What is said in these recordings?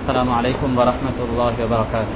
السلام عليكم ورحمة الله وبركاته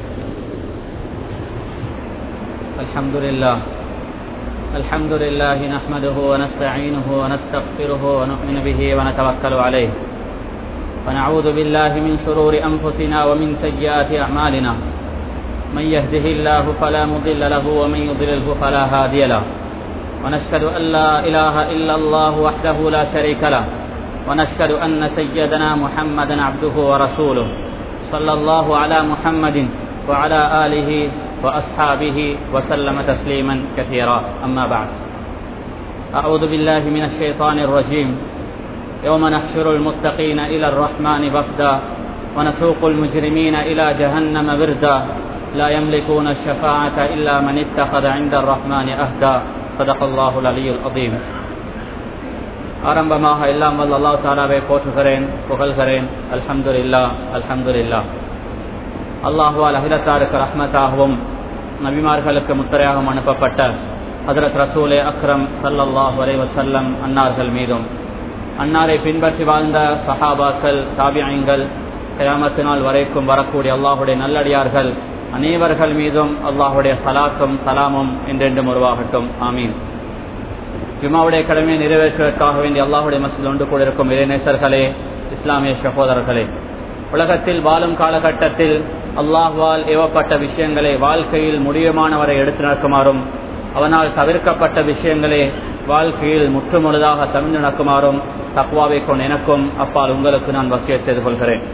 الحمد لله الحمد لله نحمده ونستعينه ونستغفره ونؤمن به ونتوكل عليه ونعوذ بالله من شرور أنفسنا ومن سيئات أعمالنا من يهده الله فلا مضل له ومن يضلله فلا هادي له ونشهد أن لا إله إلا الله وحده لا شريك له ونشهد أن سيدنا محمدا عبده ورسوله صلى الله على محمد وعلى آله وأصحابه وسلم تسليما كثيرا أما بعد أعوذ بالله من الشيطان الرجيم يوم نحشر المتقين إلى الرحمن وفدا ونسوق المجرمين إلى جهنم وردا لا يملكون الشفاعة إلا من اتخذ عند الرحمن أهدا صدق الله العلي العظيم ஆரம்பமாக எல்லாம் வல்ல அல்லாஹ் தாலாவை போற்றுகிறேன் புகழ்கிறேன் அல்ஹம்துலில்லா அல்ஹம்துலில்லா அல்லாஹுவால் அகிலத்தாருக்கு ரஹ்மத்தாகவும் நபிமார்களுக்கு முத்தரையாகவும் அனுப்பப்பட்ட ஹதரத் ரசூலே அக்ரம் சல்லல்லாஹ் வரை வசல்லம் அன்னார்கள் மீதும் அன்னாரை பின்பற்றி வாழ்ந்த சஹாபாக்கள் தாபியங்கள் கயாமத்து நாள் வரைக்கும் வரக்கூடிய அல்லாஹுடைய நல்லடியார்கள் அனைவர்கள் மீதும் அல்லாஹுடைய சலாத்தும் சலாமும் என்றென்றும் உருவாகட்டும் ஆமீன் ஜுமாவுடைய கடமையை நிறைவேற்றுவதற்காக வேண்டிய அல்லாஹுடைய மசில் ஒன்று கூட இருக்கும் இளைஞர்களே இஸ்லாமிய சகோதரர்களே உலகத்தில் வாழும் காலகட்டத்தில் அல்லாஹ்வால் ஏவப்பட்ட விஷயங்களை வாழ்க்கையில் முடியுமானவரை எடுத்து நடக்குமாறும் அவனால் தவிர்க்கப்பட்ட விஷயங்களை வாழ்க்கையில் முற்றுமுழுதாக தமிழ் நடக்குமாறும் தக்குவாவை கொண்டு எனக்கும் அப்பால் உங்களுக்கு நான் வசிய செய்து கொள்கிறேன்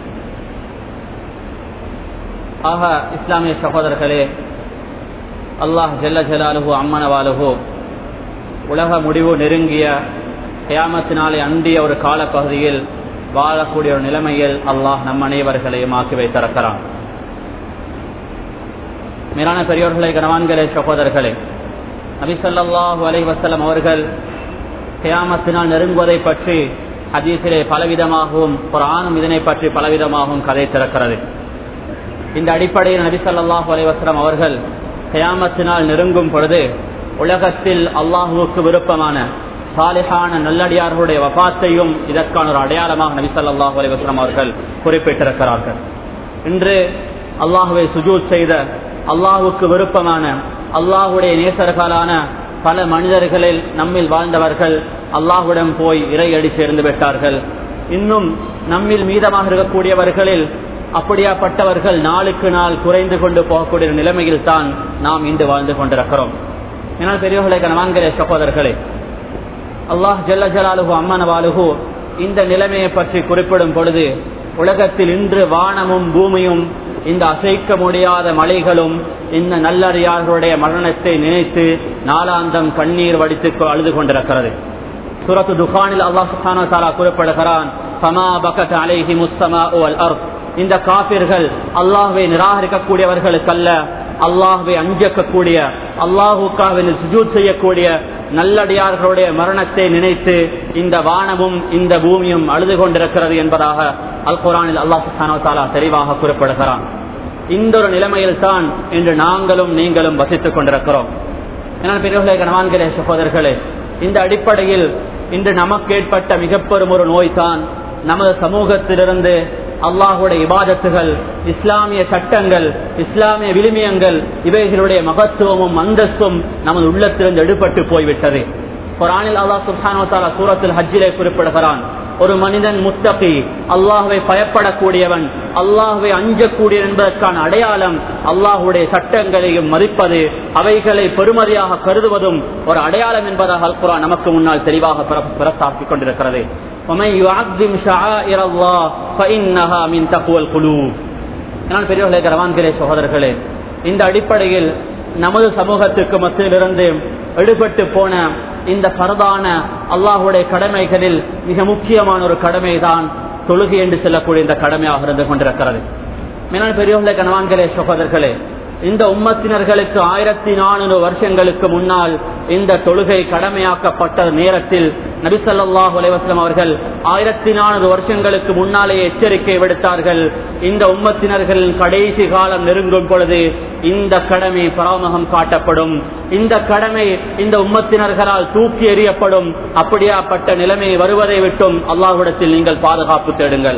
ஆக இஸ்லாமிய சகோதரர்களே அல்லாஹ் ஜல்ல ஜலாலுஹு அம்மனவாலுஹு உலக முடிவு நெருங்கிய கியாமத்தினாலே அண்டிய ஒரு காலப்பகுதியில் வாழக்கூடிய ஒரு நிலைமையில் அல்லாஹ் நம் அனைவர்களையும் ஆக்கி வைத்திருக்கிறான் மேலான பெரியோர்களே கனவான்களே சகோதரர்களே நபிசல்லாஹு அலை வசலம் அவர்கள் கியாமத்தினால் நெருங்குவதை பற்றி ஹதீஸிலே பலவிதமாகவும் குரானும் இதனை பற்றி பலவிதமாகவும் கதை திறக்கிறது இந்த அடிப்படையில் நபிசல்லாஹு அலை வசலம் அவர்கள் கியாமத்தினால் நெருங்கும் பொழுது உலகத்தில் அல்லாஹுவுக்கு விருப்பமான சாலிஹான நல்லடியார்களுடைய வபாத்தையும் இதற்கான ஒரு அடையாளமாக நபிசல்லாஹு அலைவாஸ்லாம் அவர்கள் குறிப்பிட்டிருக்கிறார்கள் இன்று அல்லாஹுவை சுஜூத் செய்த அல்லாஹுக்கு விருப்பமான அல்லாஹுடைய நேசர்களான பல மனிதர்களில் நம்மில் வாழ்ந்தவர்கள் அல்லாஹுடன் போய் இறையடி சேர்ந்து விட்டார்கள் இன்னும் நம்மில் மீதமாக இருக்கக்கூடியவர்களில் அப்படியாப்பட்டவர்கள் நாளுக்கு நாள் குறைந்து கொண்டு போகக்கூடிய நிலைமையில் தான் நாம் இன்று வாழ்ந்து கொண்டிருக்கிறோம் ஏன்னால் பெரியவர்களை கனவான்களே சகோதரர்களே அல்லாஹ் ஜல்ல ஜலாலுகு அம்மனவாலுகு இந்த நிலைமையை பற்றி குறிப்பிடும் பொழுது உலகத்தில் இன்று வானமும் பூமியும் இந்த அசைக்க முடியாத மலைகளும் இந்த நல்லறியார்களுடைய மரணத்தை நினைத்து நாளாந்தம் கண்ணீர் வடித்து அழுது கொண்டிருக்கிறது சுரத்து துகானில் அல்லாஹ் சுஹான தாலா குறிப்பிடுகிறான் சமா பகத் அலைஹி முஸ்தமா இந்த காபிர்கள் அல்லாஹுவை நிராகரிக்கக்கூடியவர்களுக்கல்ல அல்லாஹுவை அஞ்சக்கக்கூடிய அல்லாஹுக்காக சுஜூத் செய்யக்கூடிய நல்லடியார்களுடைய மரணத்தை நினைத்து இந்த வானமும் இந்த பூமியும் அழுது கொண்டிருக்கிறது என்பதாக அல் குரானில் அல்லாஹ் சுஹானோ தாலா தெளிவாக குறிப்பிடுகிறான் இந்த ஒரு நிலைமையில் தான் இன்று நாங்களும் நீங்களும் வசித்துக் கொண்டிருக்கிறோம் என்னால் பெரியவர்களே கணவான்களே சகோதரர்களே இந்த அடிப்படையில் இன்று நமக்கு ஏற்பட்ட மிக பெரும் ஒரு நோய் தான் நமது சமூகத்திலிருந்து அல்லாஹுடைய இபாதத்துகள் இஸ்லாமிய சட்டங்கள் இஸ்லாமிய விளிமியங்கள் இவைகளுடைய மகத்துவமும் அந்தஸ்தும் நமது உள்ளத்திலிருந்து எடுபட்டு போய்விட்டது குரானில் அல்லாஹ் சுல்தானோ தாலா சூரத்தில் ஹஜ்ஜிலே குறிப்பிடுகிறான் ஒரு மனிதன் முத்தகி அல்லாஹுவை பயப்படக்கூடியவன் அல்லாஹுவை அஞ்சக்கூடிய என்பதற்கான அடையாளம் அல்லாஹுடைய சட்டங்களையும் மதிப்பது அவைகளை பெருமதியாக கருதுவதும் ஒரு அடையாளம் என்பதாக அல் குரான் நமக்கு முன்னால் தெளிவாக பிரஸ்தாபிக் கொண்டிருக்கிறது பெரியவர்களே கரவான்களே சகோதரர்களே இந்த அடிப்படையில் நமது சமூகத்திற்கு மத்தியிலிருந்து எடுபட்டு போன இந்த பரதான அல்லாஹுடைய கடமைகளில் மிக முக்கியமான ஒரு கடமைதான் தொழுகை என்று சொல்லக்கூடிய இந்த கடமையாக இருந்து கொண்டிருக்கிறது மேலான பெரியவர்களே கணவான்களே சகோதரர்களே இந்த உம்மத்தினர்களுக்கு ஆயிரத்தி நானூறு வருஷங்களுக்கு முன்னால் இந்த தொழுகை கடமையாக்கப்பட்ட நேரத்தில் நபிசல்லாஹு அலைவாஸ்லாம் அவர்கள் ஆயிரத்தி நானூறு வருஷங்களுக்கு முன்னாலே எச்சரிக்கை விடுத்தார்கள் இந்த உம்மத்தினர்களின் கடைசி காலம் நெருங்கும் பொழுது இந்த கடமை பராமகம் காட்டப்படும் இந்த கடமை இந்த உம்மத்தினர்களால் தூக்கி எறியப்படும் அப்படியாப்பட்ட நிலைமை வருவதை விட்டும் அல்லாஹ்விடத்தில் நீங்கள் பாதுகாப்பு தேடுங்கள்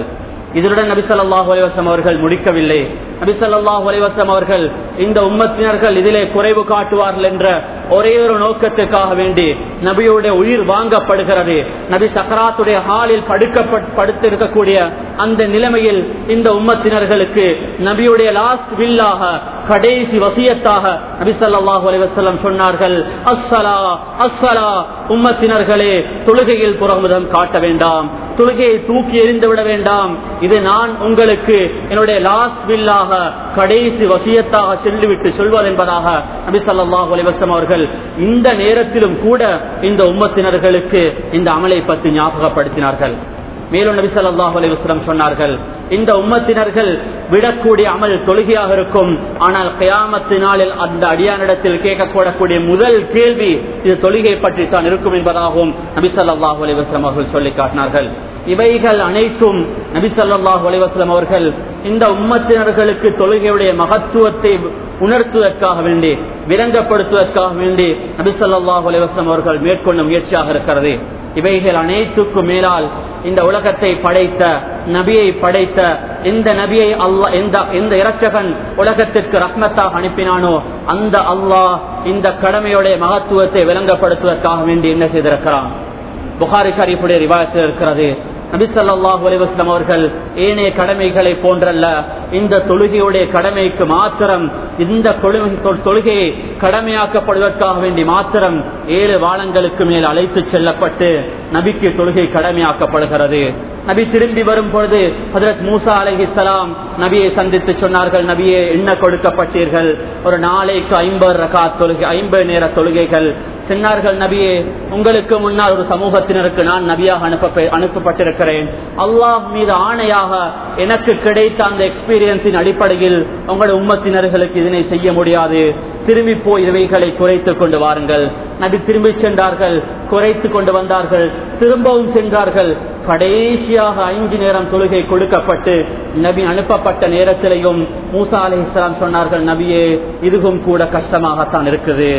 இதனுடன் நபிசல்லாஹு அலைவசம் அவர்கள் முடிக்கவில்லை நபிசல்லாஹு அலைவசம் அவர்கள் இந்த உம்மத்தினர்கள் இதிலே குறைவு காட்டுவார்கள் என்ற ஒரே ஒரு நோக்கத்துக்காக வேண்டி நபியுடைய உயிர் வாங்கப்படுகிறது நபி சக்கராத்துடைய ஹாலில் படுத்திருக்கக்கூடிய அந்த நிலைமையில் இந்த உம்மத்தினர்களுக்கு நபியுடைய லாஸ்ட் வில்லாக கடைசி வசியத்தாக நபி சல்லாஹூ அலைவசல்லம் சொன்னார்கள் அஸ்ஸலா அஸ்ஸலா உம்மத்தினர்களே தொழுகையில் புறமுதம் காட்ட வேண்டாம் தொழுகையை தூக்கி எறிந்து விட வேண்டாம் இது நான் உங்களுக்கு என்னுடைய லாஸ்ட் வில்லாக கடைசி வசியத்தாக சொல்லிவிட்டு சொல்வது என்பதாக நபி சல்லாஹூ அலைவசம் அவர்கள் இந்த நேரத்திலும் கூட இந்த உம்மத்தினர்களுக்கு இந்த அமலை பற்றி ஞாபகப்படுத்தினார்கள் மேலும் நபி சொல்லாஹு அலிவஸ்லம் சொன்னார்கள் இந்த உம்மத்தினர்கள் விடக்கூடிய அமல் தொழுகையாக இருக்கும் ஆனால் கயாமத்து நாளில் அந்த அடியானிடத்தில் கேட்கக்கூடக்கூடிய முதல் கேள்வி இது தொழுகை பற்றி தான் இருக்கும் என்பதாகவும் நபி சொல்லாஹு அலிவஸ்லம் அவர்கள் சொல்லி காட்டினார்கள் இவைகள் அனைத்தும் நபி சொல்லாஹு அலிவஸ்லம் அவர்கள் இந்த உம்மத்தினர்களுக்கு தொழுகையுடைய மகத்துவத்தை உணர்த்துவதற்காக வேண்டி விளங்கப்படுத்துவதற்காக வேண்டி நபி சொல்லாஹு அலிவஸ்லம் அவர்கள் மேற்கொண்ட முயற்சியாக இருக்கிறது இவைகள் அனைத்துக்கும் மேலால் இந்த உலகத்தை படைத்த நபியை படைத்த இந்த நபியை அல்லா எந்த எந்த இரட்சகன் உலகத்திற்கு ரத்னத்தாக அனுப்பினானோ அந்த அல்லாஹ் இந்த கடமையுடைய மகத்துவத்தை விளங்கப்படுத்துவதற்காக வேண்டி என்ன செய்திருக்கிறான் புகாரி ஷரீஃபுடைய ரிவாயத்தில் இருக்கிறது நபிசல்லாஹு அலிவாஸ்லாம் அவர்கள் ஏனைய கடமைகளை போன்றல்ல இந்த தொழுகையுடைய கடமைக்கு மாத்திரம் இந்த தொழுகையை கடமையாக்கப்படுவதற்காக வேண்டி மாத்திரம் ஏழு வாழங்களுக்கு மேல் அழைத்து செல்லப்பட்டு நபிக்கு தொழுகை கடமையாக்கப்படுகிறது நபி திரும்பி வரும் பொழுது ஹதரத் மூசா அலஹிசலாம் நபியை சந்தித்து சொன்னார்கள் நபியை எண்ண கொடுக்கப்பட்டீர்கள் ஒரு நாளைக்கு ஐம்பது ரகா தொழுகை ஐம்பது நேர தொழுகைகள் சொன்னார்கள் நபியே உங்களுக்கு முன்னால் ஒரு சமூகத்தினருக்கு நான் நபியாக அனுப்ப அனுப்பப்பட்டிருக்கிறேன் அல்லாஹ் மீது ஆணையாக எனக்கு கிடைத்த அந்த எக்ஸ்பீரியன்ஸின் அடிப்படையில் உங்கள் உம்மத்தினர்களுக்கு இதனை செய்ய முடியாது திரும்பி போய் இவைகளை குறைத்து கொண்டு வாருங்கள் நபி திரும்பி சென்றார்கள் குறைத்து கொண்டு வந்தார்கள் திரும்பவும் சென்றார்கள் கடைசியாக ஐந்து நேரம் தொழுகை கொடுக்கப்பட்டு நபி அனுப்பப்பட்ட நேரத்திலையும் மூசா அலி இஸ்லாம் சொன்னார்கள் நபியே இதுவும் கூட கஷ்டமாகத்தான் இருக்குது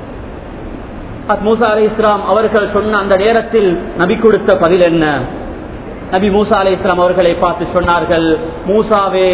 மூசா அலி இஸ்லாம் அவர்கள் சொன்ன அந்த நேரத்தில் நபி கொடுத்த பதில் என்ன நபி மூசா அலி இஸ்லாம் அவர்களை பார்த்து சொன்னார்கள் மூசாவே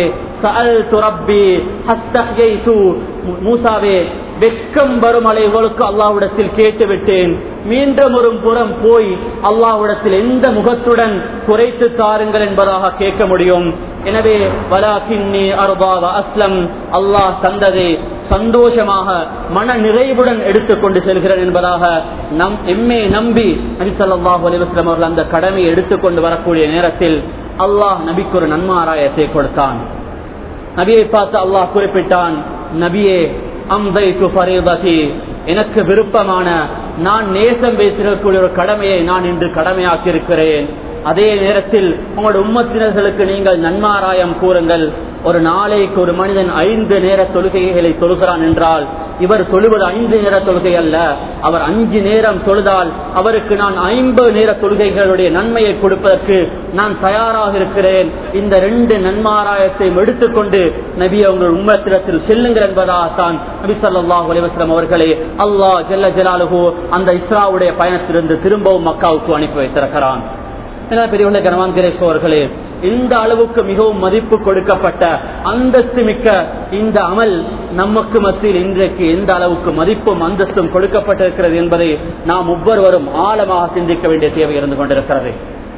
மூசாவே வெக்கம் வரும் அலைகளுக்கு அல்லாவிடத்தில் கேட்டு விட்டேன் மீண்டும் ஒரு புறம் போய் அல்லாவிடத்தில் எந்த முகத்துடன் குறைத்து தாருங்கள் என்பதாக கேட்க முடியும் எனவே வலாக்கின்னி அருபாவ அஸ்லம் அல்லாஹ் தந்ததை சந்தோஷமாக மன நிறைவுடன் எடுத்துக்கொண்டு செல்கிறேன் என்பதாக நம் எம்மே நம்பி நபி சொல்லாஹு அலிவஸ்லம் அவர்கள் அந்த கடமையை எடுத்துக்கொண்டு வரக்கூடிய நேரத்தில் அல்லாஹ் நபிக்கு ஒரு நன்மாராயத்தை கொடுத்தான் நபியை பார்த்து அல்லாஹ் குறிப்பிட்டான் நபியே அம்தைக்கு பரீததி எனக்கு விருப்பமான நான் நேசம் பேசிடக்கூடிய ஒரு கடமையை நான் இன்று கடமையாக்கி இருக்கிறேன் அதே நேரத்தில் உங்களுடைய உம்மத்தினர்களுக்கு நீங்கள் நன்மாராயம் கூறுங்கள் ஒரு நாளைக்கு ஒரு மனிதன் ஐந்து நேர தொழுகைகளை தொழுகிறான் என்றால் இவர் தொழுவது ஐந்து நேர தொழுகை அல்ல அவர் அஞ்சு நேரம் தொழுதால் அவருக்கு நான் ஐம்பது நேர தொழுகைகளுடைய நன்மையை கொடுப்பதற்கு நான் தயாராக இருக்கிறேன் இந்த ரெண்டு நன்மாராயத்தை எடுத்துக்கொண்டு நபி அவங்கள் உம்மத்திரத்தில் செல்லுங்கள் என்பதாகத்தான் நபி சொல்லாஹ் அலிவஸ்லம் அவர்களே அல்லாஹ் ஜெல்ல ஜலாலுஹோ அந்த இஸ்ராவுடைய பயணத்திலிருந்து திரும்பவும் மக்காவுக்கு அனுப்பி வைத்திருக்கிறான் பெரியவர்களே கனவான் கிரேஷ் அவர்களே இந்த அளவுக்கு மிகவும் மதிப்பு கொடுக்கப்பட்ட அந்தஸ்து மிக்க இந்த அமல் நமக்கு மத்தியில் இன்றைக்கு எந்த அளவுக்கு மதிப்பும் அந்தஸ்தும் கொடுக்கப்பட்டிருக்கிறது என்பதை நாம் ஒவ்வொருவரும் ஆழமாக சிந்திக்க வேண்டிய தேவை இருந்து கொண்டிருக்கிறது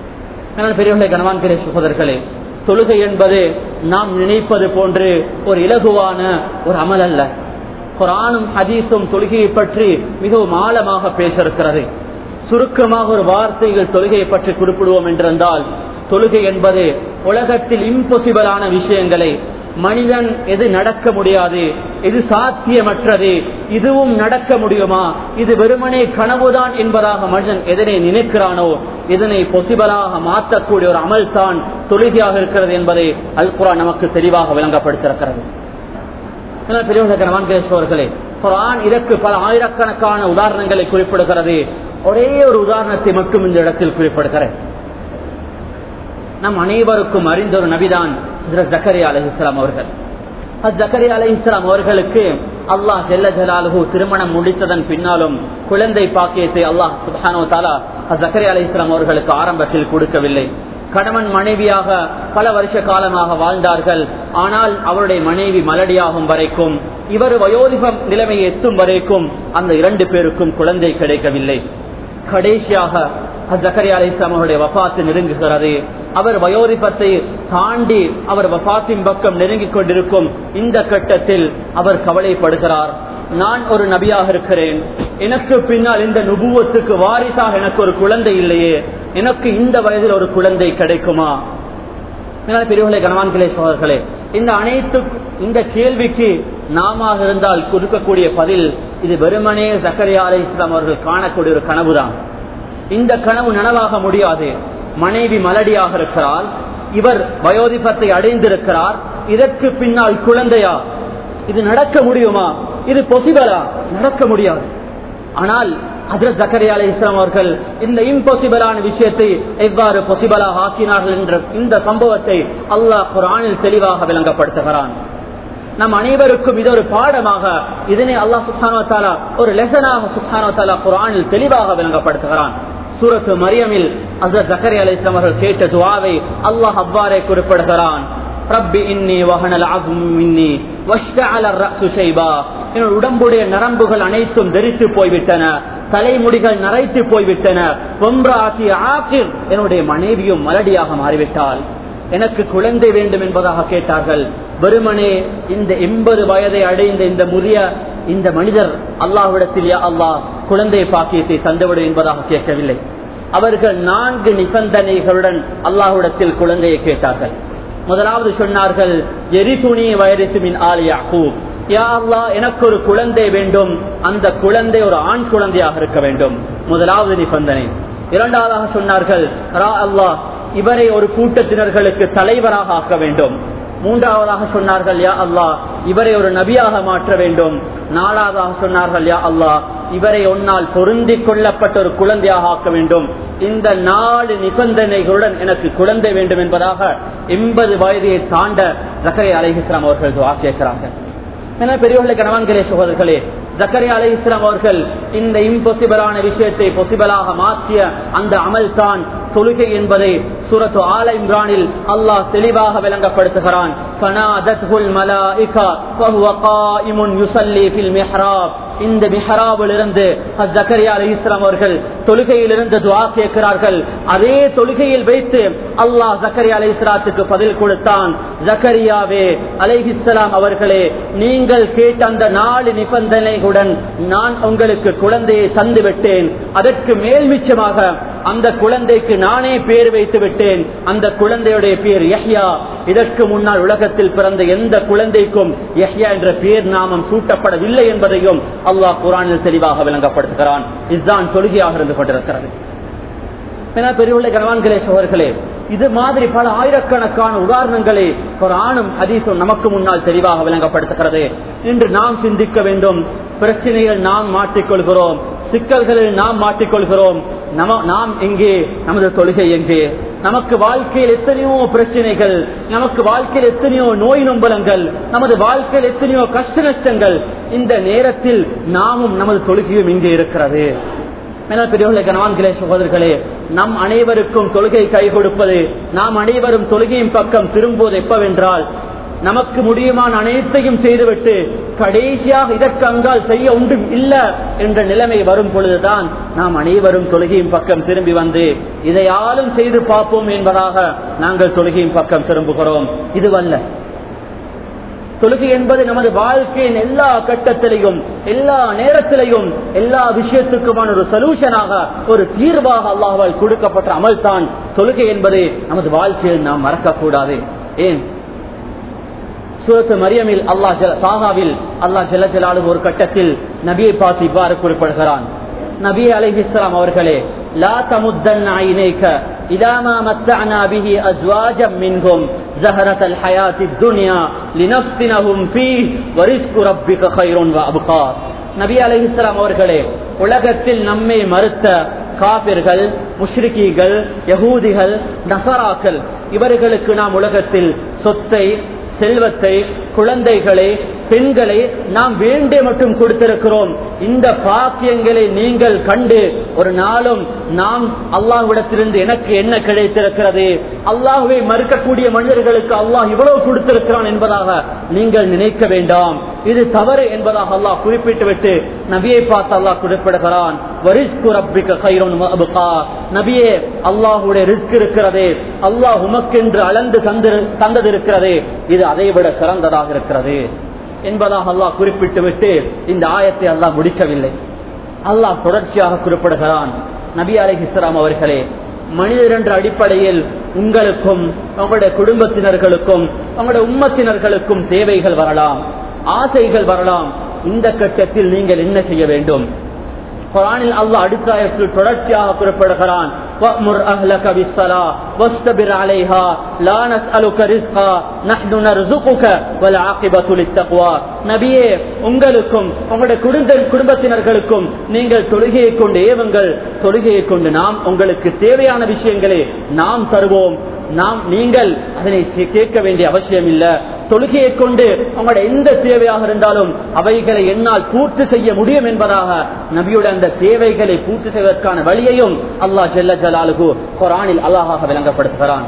ஆனால் பெரியவர்களே கனவான் கிரேஷ் சகோதரர்களே தொழுகை என்பது நாம் நினைப்பது போன்று ஒரு இலகுவான ஒரு அமல் அல்ல குரானும் ஹதீஸும் தொழுகையை பற்றி மிகவும் ஆழமாக பேச இருக்கிறது சுருக்கமாக ஒரு வார்த்தைகள் தொழுகையை பற்றி குறிப்பிடுவோம் என்றிருந்தால் தொழுகை என்பது உலகத்தில் இம்பாசிபிளான விஷயங்களை மனிதன் எது நடக்க முடியாது எது சாத்தியமற்றது இதுவும் நடக்க முடியுமா இது வெறுமனே கனவுதான் என்பதாக மனிதன் எதனை நினைக்கிறானோ இதனை பொசிபலாக மாற்றக்கூடிய ஒரு அமல் தான் தொழுகையாக இருக்கிறது என்பதை அல்குரா நமக்கு தெளிவாக விளங்கப்படுத்திருக்கிறது பெரியவர்களே குரான் இதற்கு பல ஆயிரக்கணக்கான உதாரணங்களை குறிப்பிடுகிறது ஒரே ஒரு உதாரணத்தை மட்டும் இந்த இடத்தில் குறிப்பிடுகிறேன் நம் அனைவருக்கும் அறிந்த ஒரு நபிதான் ஜக்கரியா அலி இஸ்லாம் அவர்கள் ஜக்கரியா அலி இஸ்லாம் அவர்களுக்கு அல்லாஹ் ஜெல்ல ஜலாலுஹு திருமணம் முடித்ததன் பின்னாலும் குழந்தை பாக்கியத்தை அல்லாஹ் சுபானோ தாலா ஜக்கரியா அலி இஸ்லாம் அவர்களுக்கு ஆரம்பத்தில் கொடுக்கவில்லை கணவன் மனைவியாக பல வருஷ காலமாக வாழ்ந்தார்கள் ஆனால் அவருடைய மனைவி மலடியாகும் வரைக்கும் இவர் வயோதிப நிலைமையை எத்தும் வரைக்கும் அந்த இரண்டு பேருக்கும் குழந்தை கிடைக்கவில்லை கடைசியாக ஜக்கரியா அலிஸ்லாம் அவருடைய வபாத்து நெருங்குகிறது அவர் வயோதிபத்தை தாண்டி அவர் வபாத்தின் பக்கம் நெருங்கிக் கொண்டிருக்கும் இந்த கட்டத்தில் அவர் கவலைப்படுகிறார் நான் ஒரு நபியாக இருக்கிறேன் எனக்கு பின்னால் இந்த நுபுவத்துக்கு வாரிசாக எனக்கு ஒரு குழந்தை இல்லையே எனக்கு இந்த வயதில் ஒரு குழந்தை கிடைக்குமா பெரியவர்களே கனவான்களே சோதர்களே இந்த அனைத்து இந்த கேள்விக்கு நாம இருந்தால் கொடுக்கக்கூடிய பதில் இது வெறுமனே ஜக்கரியா அலி இஸ்லாம் அவர்கள் காணக்கூடிய ஒரு கனவுதான் இந்த கனவு நனவாக முடியாது மனைவி மலடியாக இருக்கிறார் இவர் வயோதிபத்தை அடைந்திருக்கிறார் இதற்கு பின்னால் குழந்தையா இது நடக்க முடியுமா இது பொசிபலா நடக்க முடியாது ஆனால் ஹசரத் ஜக்கரியா அலி இஸ்லாம் அவர்கள் இந்த இம்பாசிபிளான விஷயத்தை எவ்வாறு பொசிபலாக ஆக்கினார்கள் என்ற இந்த சம்பவத்தை அல்லாஹ் குரானில் தெளிவாக விளங்கப்படுத்துகிறான் நம் அனைவருக்கும் இது ஒரு பாடமாக இதனை அல்லாஹ் சுல்தானோ தாலா ஒரு லெசனாக சுல்தானோ தாலா குரானில் தெளிவாக விளங்கப்படுத்துகிறான் சூரத்து மரியமில் ஹசரத் ஜக்கரி அலி இஸ்லாம் அவர்கள் கேட்ட துவாவை அல்லாஹ் அவ்வாறே குறிப்பிடுகிறான் ரப்பி இன்னி வஹனல் அஸ்மு மின்னி வஷ்தஅல الرأس شيبا என்னோட உடம்புடைய நரம்புகள் அனைத்தும் தெரித்து போய்விட்டன தலைமுடிகள் நரைத்து போய்விட்டன பொம்ராசி ஆக்கிர் என்னுடைய மனைவியும் மலடியாக மாறிவிட்டாள் எனக்கு குழந்தை வேண்டும் என்பதாக கேட்டார்கள் வெறுமனே இந்த எண்பது வயதை அடைந்த இந்த முதிய இந்த மனிதர் அல்லாஹ்விடத்தில் யா அல்லாஹ் குழந்தை பாக்கியத்தை தந்துவிடு என்பதாக கேட்கவில்லை அவர்கள் நான்கு நிபந்தனைகளுடன் அல்லாஹ்விடத்தில் குழந்தையை கேட்டார்கள் முதலாவது சொன்னார்கள் எரிசுனி வைரசுமின் ஆல் யாக்கூப் யா அல்லாஹ் எனக்கு ஒரு குழந்தை வேண்டும் அந்த குழந்தை ஒரு ஆண் குழந்தையாக இருக்க வேண்டும் முதலாவது நிபந்தனை இரண்டாவதாக சொன்னார்கள் ரா அல்லாஹ் இவரை ஒரு கூட்டத்தினர்களுக்கு தலைவராக ஆக்க வேண்டும் மூன்றாவதாக சொன்னார்கள் யா அல்லாஹ் இவரை ஒரு நபியாக மாற்ற வேண்டும் நாலாவதாக சொன்னார்கள் யா அல்லாஹ் இவரை ஒன்னால் பொருந்தி கொள்ளப்பட்ட ஒரு குழந்தையாக ஆக்க வேண்டும் இந்த நாலு நிபந்தனைகளுடன் எனக்கு குழந்தை வேண்டும் என்பதாக எண்பது வயதை தாண்ட ஜக்கரை அலைஹிஸ்லாம் அவர்கள் துவா கேட்கிறார்கள் என பெரியவர்களை கணவான்களே சகோதரர்களே ஜக்கரியா அலை இஸ்லாம் அவர்கள் இந்த இம்பாசிபிளான விஷயத்தை பொசிபிளாக மாற்றிய அந்த அமல் தான் தொழுகை என்பதை சூரத்து ஆல இம்ரானில் அல்லாஹ் தெளிவாக விளங்கப்படுத்துகிறான் இந்த மிஹராபில் இருந்து ஜக்கரியா அலி இஸ்லாம் அவர்கள் தொழுகையில் இருந்து துவா கேட்கிறார்கள் அதே தொழுகையில் வைத்து அல்லாஹ் ஜக்கரியா அலி இஸ்லாத்துக்கு பதில் கொடுத்தான் ஜக்கரியாவே அலைஹிஸ்லாம் அவர்களே நீங்கள் கேட்ட அந்த நாலு நிபந்தனைகளுடன் நான் உங்களுக்கு குழந்தையை தந்து விட்டேன் அதற்கு மேல் மிச்சமாக அந்த குழந்தைக்கு நானே பேர் வைத்து விட்டேன் அந்த குழந்தையுடைய பேர் யஹ்யா இதற்கு முன்னால் உலகத்தில் பிறந்த எந்த குழந்தைக்கும் யஹ்யா என்ற பேர் நாமம் சூட்டப்படவில்லை என்பதையும் அல்லாஹ் குரானில் தெளிவாக விளங்கப்படுத்துகிறான் இதுதான் தொழுகையாக இருந்து கொண்டிருக்கிறது பெரியவுள்ள கனவான்களே சோழர்களே இது மாதிரி பல ஆயிரக்கணக்கான உதாரணங்களை குரானும் ஹதீஸும் நமக்கு முன்னால் தெளிவாக விளங்கப்படுத்துகிறது இன்று நாம் சிந்திக்க வேண்டும் பிரச்சனைகள் நாம் மாட்டிக்கொள்கிறோம் சிக்கல்களில் நாம் மாட்டிக்கொள்கிறோம் நம நாம் எங்கே நமது தொழுகை எங்கே நமக்கு வாழ்க்கையில் எத்தனையோ பிரச்சனைகள் நமக்கு வாழ்க்கையில் எத்தனையோ நோய் நொம்பலங்கள் நமது வாழ்க்கையில் எத்தனையோ கஷ்ட நஷ்டங்கள் இந்த நேரத்தில் நாமும் நமது தொழுகையும் இங்கே இருக்கிறது பெரியவர்களே கனவான்களே சகோதரர்களே நம் அனைவருக்கும் தொழுகை கை கொடுப்பது நாம் அனைவரும் தொழுகையின் பக்கம் திரும்புவது எப்பவென்றால் நமக்கு முடியுமான அனைத்தையும் செய்துவிட்டு கடைசியாக இதற்கு அங்கால் செய்ய ஒன்றும் இல்ல என்ற நிலைமை வரும் பொழுதுதான் நாம் அனைவரும் தொழுகையின் பக்கம் திரும்பி வந்து இதையாலும் செய்து பார்ப்போம் என்பதாக நாங்கள் தொழுகையின் பக்கம் திரும்புகிறோம் இதுவல்ல தொழுகை என்பது நமது வாழ்க்கையின் எல்லா கட்டத்திலையும் எல்லா நேரத்திலையும் எல்லா விஷயத்துக்குமான ஒரு சொல்யூஷனாக ஒரு தீர்வாக அல்லாஹால் கொடுக்கப்பட்ட அமல் தான் தொழுகை என்பதை நமது வாழ்க்கையில் நாம் மறக்கக்கூடாது ஏன் சூரத்து மரியமில் அல்லாஹ் சாகாவில் அல்லாஹ் ஜல ஜலாலு ஒரு கட்டத்தில் நபியை பார்த்து இவ்வாறு குறிப்பிடுகிறான் நபி அலிஹிஸ்லாம் அவர்களே லா தமுத்தன் ஐநேக்க இதாமா மத்தனா பிஹி அஸ்வாஜம் மின்கும் زهرة الحياة الدنيا لنفتنهم فيه ورزق ربك خير وأبقى நபி அலிஹிஸ்லாம் அவர்களே உலகத்தில் நம்மை மறுத்த காபிர்கள் முஷ்ரிகீகள் யகூதிகள் நசராக்கள் இவர்களுக்கு நாம் உலகத்தில் சொத்தை செல்வத்தை குழந்தைகளை பெண்களை நாம் வேண்டே மட்டும் கொடுத்திருக்கிறோம் இந்த பாக்கியங்களை நீங்கள் கண்டு ஒரு நாளும் நாம் அல்லாஹ்விடத்திலிருந்து எனக்கு என்ன கிடைத்திருக்கிறது அல்லாஹுவை மறுக்கக்கூடிய மனிதர்களுக்கு அல்லாஹ் இவ்வளவு கொடுத்திருக்கிறான் என்பதாக நீங்கள் நினைக்க வேண்டாம் இது தவறு என்பதாக அல்லாஹ் குறிப்பிட்டு விட்டு நபியை பார்த்து அல்லாஹ் குறிப்பிடுகிறான் நபியே அல்லாஹுடைய ரிஸ்க் இருக்கிறதே அல்லாஹ் உமக்கென்று அளந்து தந்தது இருக்கிறதே இது அதை விட சிறந்ததாக இருக்கிறது என்பதாக அல்லாஹ் குறிப்பிட்டு விட்டு இந்த ஆயத்தை அல்லாஹ் முடிக்கவில்லை அல்லாஹ் தொடர்ச்சியாக குறிப்பிடுகிறான் நபி அலி இஸ்லாம் அவர்களே மனிதர் என்ற அடிப்படையில் உங்களுக்கும் உங்களுடைய குடும்பத்தினர்களுக்கும் உங்களுடைய உம்மத்தினர்களுக்கும் தேவைகள் வரலாம் ஆசைகள் வரலாம் இந்த கட்டத்தில் நீங்கள் என்ன செய்ய வேண்டும் குரானில் அல்லாஹ் அடுத்த ஆயத்தில் தொடர்ச்சியாக குறிப்பிடுகிறான் وَأْمُرْ أَهْلَكَ بِالصَّلَاةِ وَاصْطَبِرْ عَلَيْهَا لَا نَسْأَلُكَ رِزْقًا نَحْنُ نَرْزُقُكَ وَالْعَاقِبَةُ لِلتَّقْوَى நபியே உங்களுக்கும் உங்களுடைய குடும்ப குடும்பத்தினர்களுக்கும் நீங்கள் தொழுகையை கொண்டு ஏவுங்கள் தொழுகையை கொண்டு நாம் உங்களுக்கு தேவையான விஷயங்களை நாம் தருவோம் நாம் நீங்கள் அதனை கேட்க வேண்டிய அவசியம் இல்ல தொழுகையை கொண்டு உங்களுடைய எந்த தேவையாக இருந்தாலும் அவைகளை என்னால் பூர்த்தி செய்ய முடியும் என்பதாக நபியோட அந்த தேவைகளை பூர்த்தி செய்வதற்கான வழியையும் அல்லாஹ் ஜெல்ல ஜலாலுகு குரானில் அல்லாஹாக விளங்கப்படுத்துகிறான்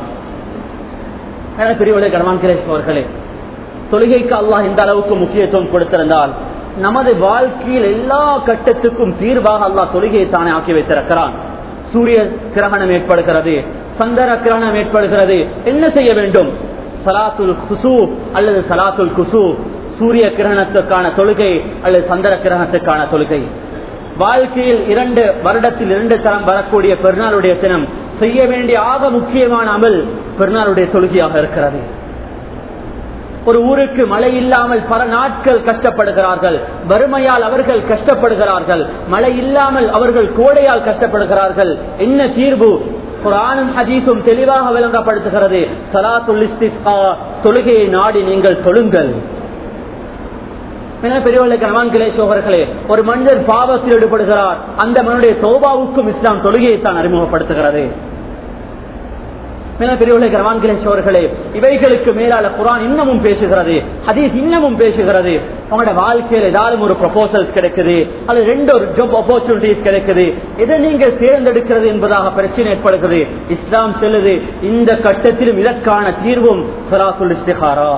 பிரிவுகளை கடமான்கிறேன் தொழுகைக்கு அல்லாஹ் இந்த அளவுக்கு முக்கியத்துவம் கொடுத்திருந்தால் நமது வாழ்க்கையில் எல்லா கட்டத்துக்கும் தீர்வாக அல்லாஹ் தொழுகையை தானே ஆக்கி வைத்திருக்கிறான் சூரிய கிரகணம் ஏற்படுகிறது சந்தர கிரகணம் ஏற்படுகிறது என்ன செய்ய வேண்டும் சலாத்துல் குசு அல்லது சலாத்துல் குசு சூரிய கிரகணத்துக்கான தொழுகை அல்லது சந்திர கிரகணத்துக்கான தொழுகை வாழ்க்கையில் இரண்டு வருடத்தில் இரண்டு தரம் வரக்கூடிய பெருநாளுடைய தினம் செய்ய வேண்டிய ஆக முக்கியமான அமல் பெருநாளுடைய தொழுகையாக இருக்கிறது ஒரு ஊருக்கு மழை இல்லாமல் பல நாட்கள் கஷ்டப்படுகிறார்கள் வறுமையால் அவர்கள் கஷ்டப்படுகிறார்கள் மழை இல்லாமல் அவர்கள் கோடையால் கஷ்டப்படுகிறார்கள் என்ன தீர்வு குரானும் ஹதீஸும் தெளிவாக விளங்கப்படுத்துகிறது சலாத்துல் தொழுகையை நாடி நீங்கள் தொழுங்கள் பெரியவர்களுக்கு நவான்களே சோகர்களே ஒரு மனிதர் பாவத்தில் ஈடுபடுகிறார் அந்த மனுடைய தோபாவுக்கும் இஸ்லாம் தொழுகையை தான் அறிமுகப்படுத்துகிறது பெரியவர்களுக்கு நவான்களே சோர்களே இவைகளுக்கு மேலால குரான் இன்னமும் பேசுகிறது ஹதீஸ் இன்னமும் பேசுகிறது உங்களோட வாழ்க்கையில் ஏதாவது ஒரு ப்ரொபோசல்ஸ் கிடைக்குது அது ரெண்டு ஒரு ஜாப் ஆப்பர்ச்சுனிட்டிஸ் கிடைக்குது எதை நீங்க தேர்ந்தெடுக்கிறது என்பதாக பிரச்சனை ஏற்படுகிறது இஸ்லாம் செல்லுது இந்த கட்டத்திலும் இதற்கான தீர்வும் சராசுல் இஸ்திகாரா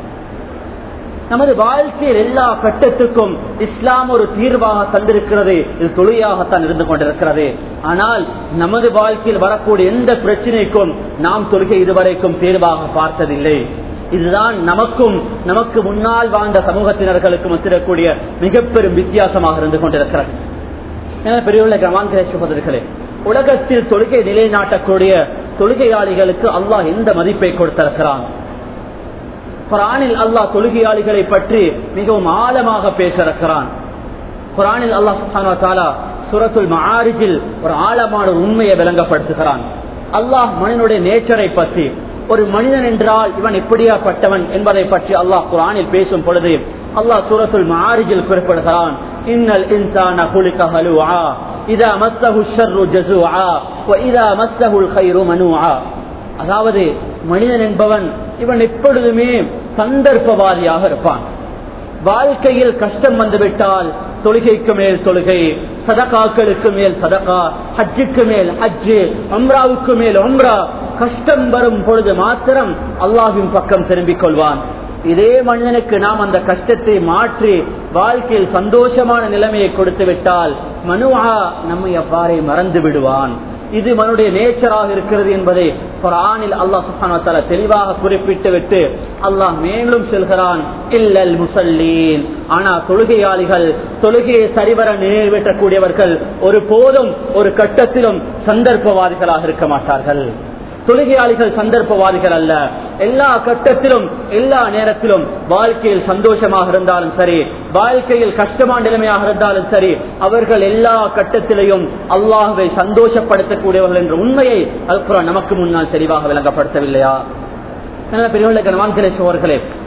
நமது வாழ்க்கையில் எல்லா கட்டத்துக்கும் இஸ்லாம் ஒரு தீர்வாக தந்திருக்கிறது இது தொழிலாகத்தான் இருந்து கொண்டிருக்கிறது ஆனால் நமது வாழ்க்கையில் வரக்கூடிய எந்த பிரச்சனைக்கும் நாம் தொழுகை இதுவரைக்கும் தீர்வாக பார்த்ததில்லை இதுதான் நமக்கும் நமக்கு முன்னால் வாழ்ந்த சமூகத்தினர்களுக்கும் ஒத்திரக்கூடிய மிக பெரும் வித்தியாசமாக இருந்து கொண்டிருக்கிறது பெரியவர்களை கமான்களே உலகத்தில் தொழுகை நிலைநாட்டக்கூடிய தொழுகையாளிகளுக்கு அல்லாஹ் எந்த மதிப்பை கொடுத்திருக்கிறான் குரானில் அல்லாஹ் தொழுகையாளிகளை பற்றி மிகவும் ஆழமாக பேசிருக்கிறான் குரானில் அல்லாஹ் சுரத்துல் மாரிஜில் ஒரு ஆழமான உண்மையை விளங்கப்படுத்துகிறான் அல்லாஹ் மனிதனுடைய நேச்சரை பற்றி ஒரு மனிதன் என்றால் இவன் எப்படியாப்பட்டவன் என்பதை பற்றி அல்லாஹ் குரானில் பேசும் பொழுது அல்லாஹ் சூரத்துல் மாரிஜில் குறிப்பிடுகிறான் இன்னல் இன்சான குலிக ஹலுஆ இதா மஸ்ஸஹு ஷர்ரு ஜஸூஆ வ இதா மஸ்ஸஹுல் கைரு மனூஆ அதாவது மனிதன் என்பவன் இவன் எப்பொழுதுமே சந்தர்ப்பவாதியாக இருப்பான் வாழ்க்கையில் கஷ்டம் வந்துவிட்டால் தொழுகைக்கு மேல் தொழுகை சதகாக்களுக்கு மேல் சதகா ஹஜ்ஜுக்கு மேல் ஹஜ்ஜு அம்ராவுக்கு மேல் அம்ரா கஷ்டம் வரும் பொழுது மாத்திரம் அல்லாஹின் பக்கம் திரும்பிக் கொள்வான் இதே மனிதனுக்கு நாம் அந்த கஷ்டத்தை மாற்றி வாழ்க்கையில் சந்தோஷமான நிலைமையை கொடுத்து விட்டால் மனுவா நம்மை அவ்வாறே மறந்து விடுவான் இது மனுடைய நேச்சராக இருக்கிறது என்பதை குரானில் அல்லாஹ் சுஹான தெளிவாக குறிப்பிட்டு விட்டு அல்லாஹ் மேலும் செல்கிறான் இல்லல் முசல்லீன் ஆனா தொழுகையாளிகள் தொழுகையை சரிவர நிறைவேற்றக்கூடியவர்கள் ஒரு போதும் ஒரு கட்டத்திலும் சந்தர்ப்பவாதிகளாக இருக்க மாட்டார்கள் தொழுகையாளிகள் சந்தர்ப்பவாதிகள் அல்ல எல்லா கட்டத்திலும் எல்லா நேரத்திலும் வாழ்க்கையில் சந்தோஷமாக இருந்தாலும் சரி வாழ்க்கையில் கஷ்டமான நிலைமையாக இருந்தாலும் சரி அவர்கள் எல்லா கட்டத்திலையும் அல்லாஹுவை சந்தோஷப்படுத்தக்கூடியவர்கள் என்ற உண்மையை அல்குரான் நமக்கு முன்னால் தெளிவாக விளங்கப்படுத்தவில்லையா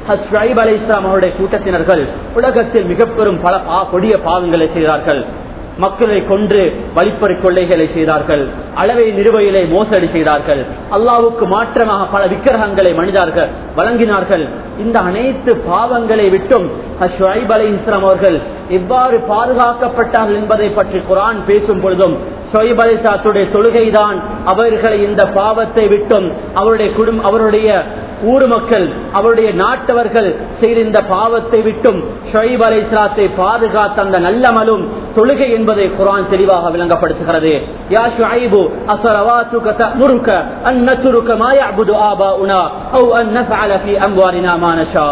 அவருடைய கூட்டத்தினர்கள் உலகத்தில் மிக பெரும் பல கொடிய பாவங்களை செய்தார்கள் மக்களை கொன்று வழிப்பறி கொள்ளைகளை செய்தார்கள் அளவை நிறுவையிலே மோசடி செய்தார்கள் அல்லாவுக்கு மாற்றமாக பல விக்கிரகங்களை மனிதர்கள் வழங்கினார்கள் இந்த அனைத்து பாவங்களை விட்டும் ஷுவைப் அலை இஸ்லாம் அவர்கள் எவ்வாறு பாதுகாக்கப்பட்டார்கள் என்பதை பற்றி குரான் பேசும் பொழுதும் ஷொய்ப் அலி சாத்துடைய தொழுகைதான் அவர்களை இந்த பாவத்தை விட்டும் அவருடைய குடும்ப அவருடைய ஊர் மக்கள் அவருடைய நாட்டவர்கள் செய்த இந்த பாவத்தை விட்டும் ஷொய்ப் அலை சாத்தை பாதுகாத்த அந்த நல்லமலும் தொழுகை என்பதை குரான் தெளிவாக விளங்கப்படுத்துகிறது யா ஷுஐபு அஸரவாத்துக தஅமுருக அன் நத்ருக மா يعبد آباؤنا أو أن نفعل في أموالنا ما نشاء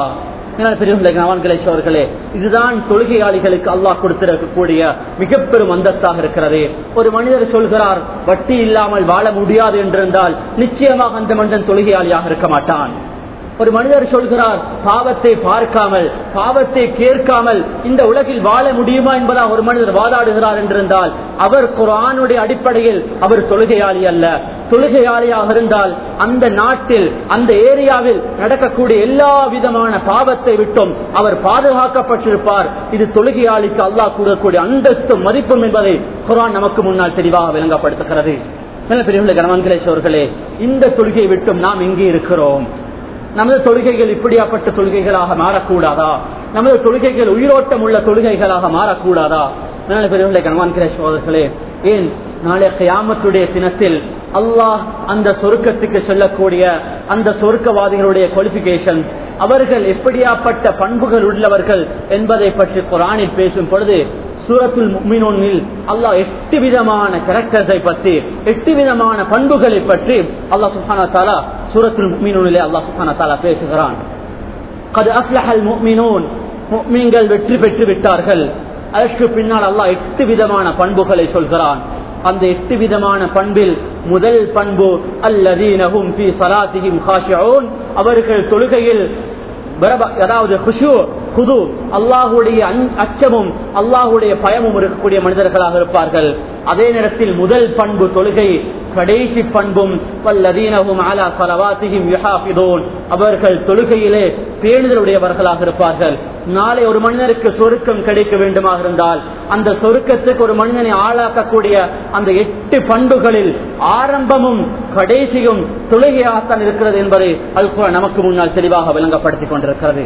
அவர்களே இதுதான் தொழுகையாளிகளுக்கு அல்லாஹ் கொடுத்திருக்கக்கூடிய மிக பெரும் அந்தஸ்தாக இருக்கிறது ஒரு மனிதர் சொல்கிறார் வட்டி இல்லாமல் வாழ முடியாது என்றிருந்தால் நிச்சயமாக அந்த மனிதன் தொழுகையாளியாக இருக்க மாட்டான் ஒரு மனிதர் சொல்கிறார் பாவத்தை பார்க்காமல் பாவத்தை கேட்காமல் இந்த உலகில் வாழ முடியுமா என்பதாக ஒரு மனிதர் வாதாடுகிறார் என்றிருந்தால் அவர் குரானுடைய அடிப்படையில் அவர் தொழுகையாளி அல்ல தொழுகையாளியாக இருந்தால் அந்த நாட்டில் அந்த ஏரியாவில் நடக்கக்கூடிய எல்லா விதமான பாவத்தை விட்டும் அவர் பாதுகாக்கப்பட்டிருப்பார் இது தொழுகையாளிக்கு அல்லாஹ் கூடக்கூடிய அந்தஸ்தும் மதிப்பும் என்பதை குரான் நமக்கு முன்னால் தெளிவாக விளங்கப்படுத்துகிறது கணவன்களே இந்த தொழுகையை விட்டும் நாம் எங்கே இருக்கிறோம் நமது தொழுகைகள் இப்படியாப்பட்ட தொழுகைகளாக மாறக்கூடாதா நமது தொழுகைகள் உயிரோட்டம் உள்ள தொழுகைகளாக மாறக்கூடாதா பெரியவர்களே கணவான்கிற சோதர்களே ஏன் நாளை கயாமத்துடைய தினத்தில் அல்லாஹ் அந்த சொருக்கத்துக்கு செல்லக்கூடிய அந்த சொருக்கவாதிகளுடைய குவாலிபிகேஷன் அவர்கள் எப்படியாப்பட்ட பண்புகள் உள்ளவர்கள் என்பதை பற்றி குரானில் பேசும் பொழுது சூரத்துல் முக்மினோனில் அல்லாஹ் எட்டு விதமான கேரக்டர்ஸை பற்றி எட்டு விதமான பண்புகளை பற்றி அல்லாஹ் சுஹானா தாலா சூரத்துல் முக்மினோனிலே அல்லாஹ் சுஹானா தாலா பேசுகிறான் அது அஸ்லஹல் முக்மினோன் முக்மீன்கள் வெற்றி பெற்று விட்டார்கள் அதற்கு பின்னால் அல்லாஹ் எட்டு விதமான பண்புகளை சொல்கிறான் அந்த எட்டு விதமான பண்பில் முதல் பண்பு அல்லதீனஹும் ஃபீ ஸலாத்திஹிம் காஷிஊன் அவர்கள் தொழுகையில் அதாவது குஷு குது அல்லாஹுடைய அச்சமும் அல்லாஹுடைய பயமும் இருக்கக்கூடிய மனிதர்களாக இருப்பார்கள் அதே நேரத்தில் முதல் பண்பு தொழுகை கடைசி பண்பும் வல்லதீனகும் அலா சலவாத்தியும் யுஹாஃபிதூன் அவர்கள் தொழுகையிலே பேணுதலுடையவர்களாக இருப்பார்கள் நாளை ஒரு மனிதருக்கு சொருக்கம் கிடைக்க வேண்டுமாக இருந்தால் அந்த சொருக்கத்துக்கு ஒரு மனிதனை ஆளாக்கக்கூடிய அந்த எட்டு பண்புகளில் ஆரம்பமும் கடைசியும் தொழுகையாகத்தான் இருக்கிறது என்பதை அது நமக்கு முன்னால் தெளிவாக விளங்கப்படுத்திக் கொண்டிருக்கிறது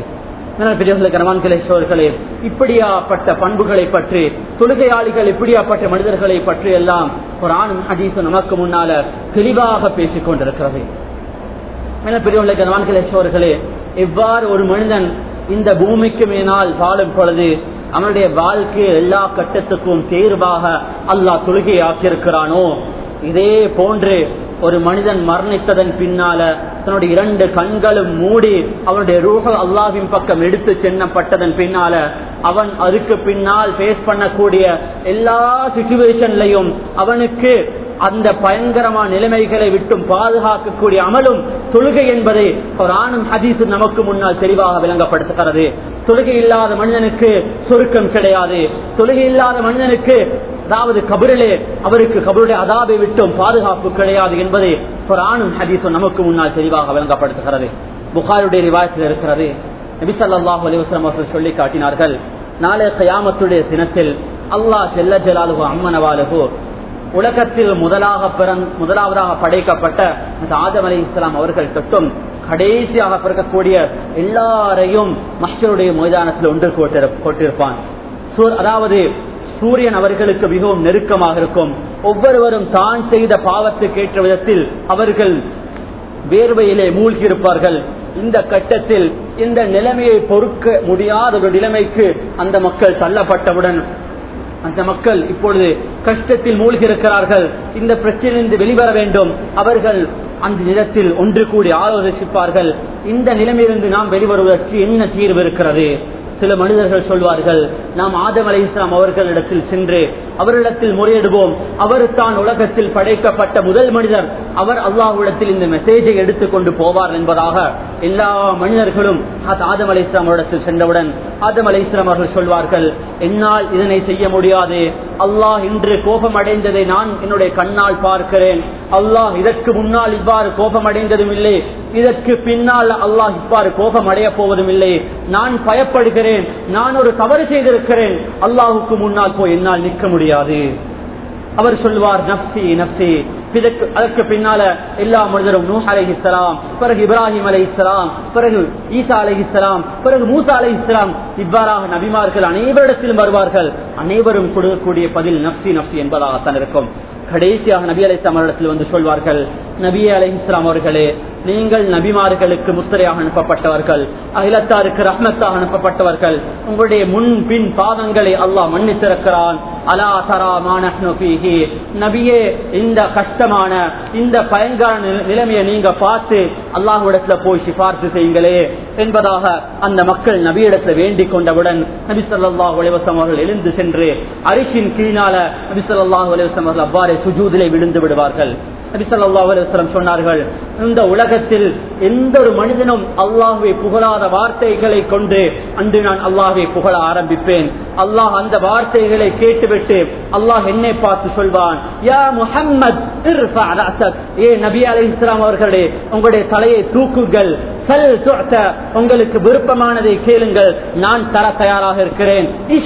கரவான்களே இப்படியாப்பட்ட பண்புகளை பற்றி தொழுகையாளிகள் இப்படியாப்பட்ட மனிதர்களை பற்றி எல்லாம் ஒரு ஆணும் ஹதீசு நமக்கு முன்னால தெளிவாக பேசிக் கொண்டிருக்கிறது பெரியவர்களே கரவான்களே எவ்வாறு ஒரு மனிதன் இந்த பூமிக்கு மேனால் வாழும் பொழுது அவனுடைய வாழ்க்கை எல்லா கட்டத்துக்கும் தேர்வாக அல்லாஹ் தொழுகை ஆக்கியிருக்கிறானோ இதே போன்று ஒரு மனிதன் மரணித்ததன் பின்னால தன்னுடைய இரண்டு கண்களும் மூடி அவனுடைய ரூஹ அல்லாவின் பக்கம் எடுத்து சென்னப்பட்டதன் பின்னால அவன் அதுக்கு பின்னால் பேஸ் பண்ணக்கூடிய எல்லா சுச்சுவேஷன்லையும் அவனுக்கு அந்த பயங்கரமான நிலைமைகளை விட்டும் பாதுகாக்கக்கூடிய அமலும் தொழுகை என்பதை ஒரு ஆணும் ஹதீசு நமக்கு முன்னால் தெளிவாக விளங்கப்படுத்துகிறது தொழுகை இல்லாத மனிதனுக்கு சுருக்கம் கிடையாது தொழுகை இல்லாத மனிதனுக்கு அதாவது கபரிலே அவருக்கு கபருடைய அதாபை விட்டும் பாதுகாப்பு கிடையாது என்பதை ஒரு ஆணும் ஹதீசும் நமக்கு முன்னால் தெளிவாக விளங்கப்படுத்துகிறது புகாருடைய ரிவாயத்தில் இருக்கிறது நபிசல்லாஹு அலிவசலம் அவர்கள் சொல்லி காட்டினார்கள் நாளை கயாமத்துடைய தினத்தில் அல்லாஹ் செல்ல ஜலாலுகோ அம்மனவாலுகோ உலகத்தில் முதலாக பிறந் முதலாவதாக படைக்கப்பட்ட ஆதம் அலி இஸ்லாம் அவர்கள் தொட்டும் கடைசியாக பிறக்கக்கூடிய எல்லாரையும் மஸ்டருடைய மைதானத்தில் ஒன்று கொட்டிருப்பான் அதாவது சூரியன் அவர்களுக்கு மிகவும் நெருக்கமாக இருக்கும் ஒவ்வொருவரும் தான் செய்த பாவத்துக்கு ஏற்ற விதத்தில் அவர்கள் வேர்வையிலே மூழ்கி இருப்பார்கள் இந்த கட்டத்தில் இந்த நிலைமையை பொறுக்க முடியாத ஒரு நிலைமைக்கு அந்த மக்கள் தள்ளப்பட்டவுடன் அந்த மக்கள் இப்பொழுது கஷ்டத்தில் மூழ்கி இருக்கிறார்கள் இந்த பிரச்சனையிலிருந்து வெளிவர வேண்டும் அவர்கள் அந்த நிலத்தில் ஒன்று கூடி ஆலோசிப்பார்கள் இந்த நிலைமையிலிருந்து நாம் வெளிவருவதற்கு என்ன தீர்வு இருக்கிறது சில மனிதர்கள் சொல்வார்கள் நாம் ஆதம் அலை இஸ்லாம் அவர்களிடத்தில் சென்று அவரிடத்தில் முறையிடுவோம் அவர் தான் உலகத்தில் படைக்கப்பட்ட முதல் மனிதர் அவர் அல்லாஹ்விடத்தில் இந்த மெசேஜை எடுத்துக்கொண்டு போவார் என்பதாக எல்லா மனிதர்களும் அது ஆதம் அலை இஸ்லாம் அவரிடத்தில் சென்றவுடன் ஆதம் அலை இஸ்லாம் அவர்கள் சொல்வார்கள் என்னால் இதனை செய்ய முடியாது அல்லாஹ் இன்று கோபம் அடைந்ததை நான் என்னுடைய கண்ணால் பார்க்கிறேன் அல்லாஹ் இதற்கு முன்னால் இவ்வாறு கோபம் அடைந்ததும் இல்லை இதற்கு பின்னால் அல்லாஹ் இவ்வாறு கோபம் அடைய போவதும் இல்லை நான் பயப்படுகிறேன் நான் ஒரு தவறு செய்திருக்கிறேன் அல்லாஹுக்கு முன்னால் போய் என்னால் நிற்க முடியாது அவர் சொல்வார் நப்சி நப்சி இதற்கு அதற்கு பின்னால எல்லா மனிதரும் நூஹ் அலை இஸ்லாம் பிறகு இப்ராஹிம் அலை இஸ்லாம் பிறகு ஈசா அலை இஸ்லாம் பிறகு மூசா அலை இஸ்லாம் இவ்வாறாக நபிமார்கள் அனைவரிடத்திலும் வருவார்கள் அனைவரும் கொடுக்கக்கூடிய பதில் நப்சி நப்சி என்பதாகத்தான் இருக்கும் கடைசியாக நபி அலை இஸ்லாம் வந்து சொல்வார்கள் நபி அலை இஸ்லாம் அவர்களே நீங்கள் நபிமார்களுக்கு முத்திரையாக அனுப்பப்பட்டவர்கள் அகிலத்தாருக்கு ரஹ்மத்தாக அனுப்பப்பட்டவர்கள் உங்களுடைய முன் பின் பாவங்களை அல்லாஹ் மன்னித்திருக்கிறான் அலா தரா மானி நபியே இந்த கஷ்டமான இந்த பயங்கர நிலைமையை நீங்க பார்த்து அல்லாஹ்விடத்துல போய் சிபார்த்து செய்யுங்களே என்பதாக அந்த மக்கள் நபியிடத்துல வேண்டிக் கொண்டவுடன் நபி சொல்லாஹ் உலவசம் அவர்கள் எழுந்து சென்று அரிசின் கீழால நபி சொல்லாஹ் உலவசம் அவர்கள் அவ்வாறே சுஜூதிலே விழுந்து விடுவார்கள் நபிசல்லாஸ்லம் சொன்னார்கள் இந்த உலகத்தில் எந்த ஒரு மனிதனும் அல்லாஹுவை புகழாத வார்த்தைகளை கொண்டு அன்று நான் அல்லாஹை புகழ ஆரம்பிப்பேன் அல்லாஹ் அந்த வார்த்தைகளை கேட்டுவிட்டு அல்லாஹ் என்னை பார்த்து சொல்வான் யா முஹம்மத் ஏ நபி அலி இஸ்லாம் அவர்களே உங்களுடைய தலையை தூக்குங்கள் உங்களுக்கு விருப்பமானதை கேளுங்கள் நான் தர தயாராக இருக்கிறேன்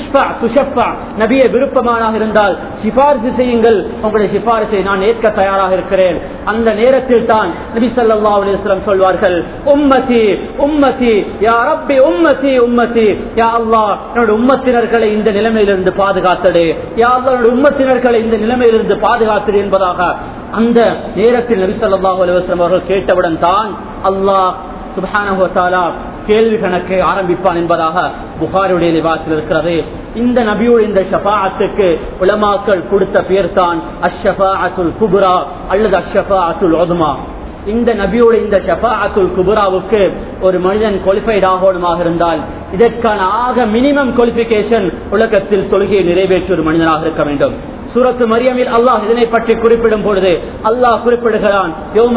நபிய விருப்பமானாக இருந்தால் சிபாரிசு செய்யுங்கள் உங்களுடைய சிபாரிசை நான் ஏற்க தயாராக இருக்கிறேன் அந்த நேரத்தில் தான் நபி சல்லா அலிஸ்லாம் சொல்வார்கள் உம்மதி உம்மதி யா ரப்பி உம்மதி உம்மதி யா அல்லா என்னோட உம்மத்தினர்களை இந்த நிலைமையிலிருந்து பாதுகாத்தடு யா அல்லா என்னோட உம்மத்தினர்களை இந்த நிலைமையிலிருந்து பாதுகாத்தது என்பதாக அந்த நேரத்தில் நபி சல்லாஹூ அலுவலம் அவர்கள் கேட்டவுடன் தான் அல்லாஹ் சுபானா கேள்வி கணக்கை ஆரம்பிப்பான் என்பதாக புகாருடைய நிவாசில் இருக்கிறது இந்த நபியோட இந்த ஷபாத்துக்கு உலமாக்கள் கொடுத்த பேர் தான் அஷபா அத்துல் குபுரா அல்லது அஷபா அத்துல் ஒதுமா இந்த நபியோட இந்த ஷபா அத்துல் குபுராவுக்கு ஒரு மனிதன் குவாலிஃபைட் ஆகணுமாக இருந்தால் இதற்கான ஆக மினிமம் குவாலிபிகேஷன் உலகத்தில் தொழுகையை நிறைவேற்ற ஒரு மனிதனாக இருக்க வேண்டும் சூரத்து மரியமில் அல்லாஹ் இதனை பற்றி குறிப்பிடும் பொழுது அல்லாஹ் குறிப்பிடுகிறான்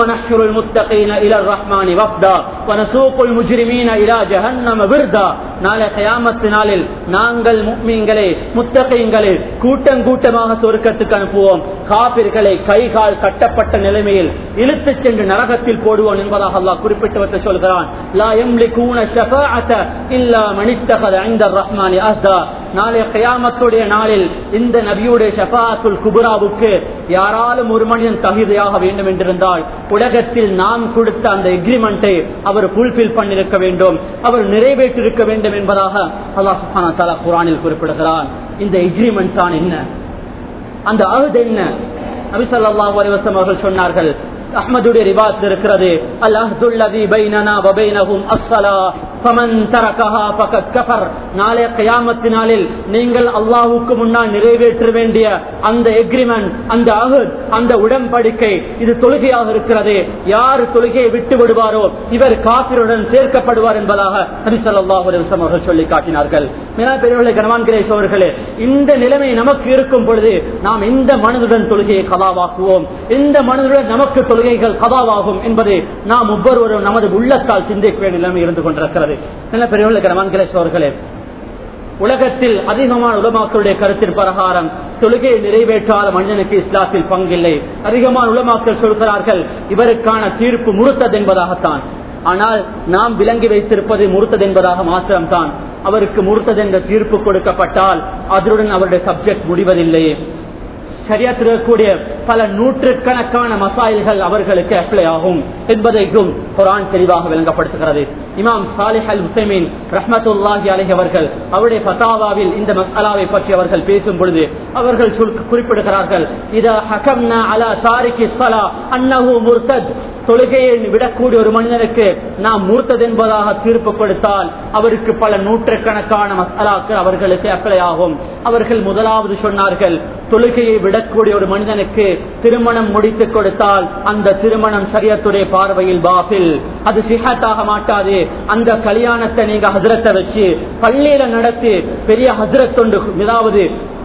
நாளில் நாங்கள் முக்மீன்களை முத்தகைங்களை கூட்டம் கூட்டமாக சொருக்கத்துக்கு அனுப்புவோம் காப்பிர்களை கை கால் கட்டப்பட்ட நிலைமையில் இழுத்து சென்று நரகத்தில் போடுவோம் என்பதாக அல்லாஹ் குறிப்பிட்டு சொல்கிறான் லா எம்லிகூன ஷஃபாஅத இல்லா மனித்தகத ஐந்த ரஹ்மானி அஸ்தா நாளைய கயாமத்துடைய நாளில் இந்த நபியுடைய ஷபாத்துல் குபுராவுக்கு யாராலும் ஒரு மனிதன் தகுதியாக வேண்டும் என்றிருந்தால் உலகத்தில் நாம் கொடுத்த அந்த எக்ரிமெண்டை அவர் புல்பில் பண்ணிருக்க வேண்டும் அவர் நிறைவேற்றிருக்க வேண்டும் என்பதாக அல்லாஹ் சுஹானா தாலா குரானில் குறிப்பிடுகிறான் இந்த எக்ரிமெண்ட் தான் என்ன அந்த அகுது என்ன நபிசல்லாஹ் அலிவசம் அவர்கள் சொன்னார்கள் அஹ்மதுடைய ரிவாத் இருக்கிறது அல்லாஹுல்லதி பைனனா வபைனஹும் அஸ்ஸலா ஃபமன் தரகஹா ஃபகத் கஃபர் நாளைய கயாமத்தினாலில் நீங்கள் அல்லாஹ்வுக்கு முன்னால் நிறைவேற்ற வேண்டிய அந்த எக்ரிமெண்ட் அந்த அஹத் அந்த உடன்படிக்கை இது தொழுகையாக இருக்கிறது யார் தொழுகையை விட்டு விடுவாரோ இவர் காபிருடன் சேர்க்கப்படுவார் என்பதாக நபி ஸல்லல்லாஹு அலைஹி வஸல்லம் அவர்கள் சொல்லி காட்டினார்கள் மேலா பெரியவர்களே கனவான்களே சோர்களே இந்த நிலைமை நமக்கு இருக்கும் பொழுது நாம் எந்த மனதுடன் தொழுகையை கதாவாக்குவோம் எந்த மனதுடன் நமக்கு தொழுகைகள் கதாவாகும் என்பதை நாம் ஒவ்வொருவரும் நமது உள்ளத்தால் சிந்திக்க வேண்டிய நிலைமை இருந்து கொண்டிருக்கிறது நல்ல பெரியவர்களே கனவான்களே சோர்களே உலகத்தில் அதிகமான உலமாக்களுடைய கருத்தின் பிரகாரம் தொழுகையை நிறைவேற்றாத மனிதனுக்கு இஸ்லாத்தில் பங்கில்லை அதிகமான உலமாக்கள் சொல்கிறார்கள் இவருக்கான தீர்ப்பு முறுத்தது என்பதாகத்தான் ஆனால் நாம் விளங்கி வைத்திருப்பது முறுத்தது என்பதாக மாத்திரம்தான் அவருக்கு முறுத்தது என்ற தீர்ப்பு கொடுக்கப்பட்டால் அதனுடன் அவருடைய சப்ஜெக்ட் முடிவதில்லை சரியாத்தில் இருக்கக்கூடிய பல நூற்றுக்கணக்கான மசாயில்கள் அவர்களுக்கு அப்ளை ஆகும் என்பதையும் குரான் தெளிவாக விளங்கப்படுத்துகிறது இமாம் சாலிஹ் அல் ஹுசைமின் ரஹமத்துல்லாஹி அலஹி அவர்கள் அவருடைய பதாவாவில் இந்த மசாலாவை பற்றி அவர்கள் பேசும் பொழுது அவர்கள் குறிப்பிடுகிறார்கள் இதா ஹகம்னா அலா தாரிகி ஸலா அன்னஹு முர்தத் தொழுகையை விடக்கூடிய ஒரு மனிதனுக்கு நாம் மூர்த்தது என்பதாக தீர்ப்பு கொடுத்தால் அவருக்கு பல நூற்றுக்கணக்கான மசாலாக்கள் அவர்களுக்கு அப்ளை ஆகும் அவர்கள் முதலாவது சொன்னார்கள் தொழுகையை விடக்கூடிய ஒரு மனிதனுக்கு திருமணம் முடித்து கொடுத்தால் அந்த திருமணம் சரியத்துடைய பார்வையில் பாபில் அது சிஹத்தாக மாட்டாது அந்த கல்யாணத்தை நீங்க ஹசரத்தை வச்சு பள்ளியில நடத்தி பெரிய ஹசரத் தொண்டு அதாவது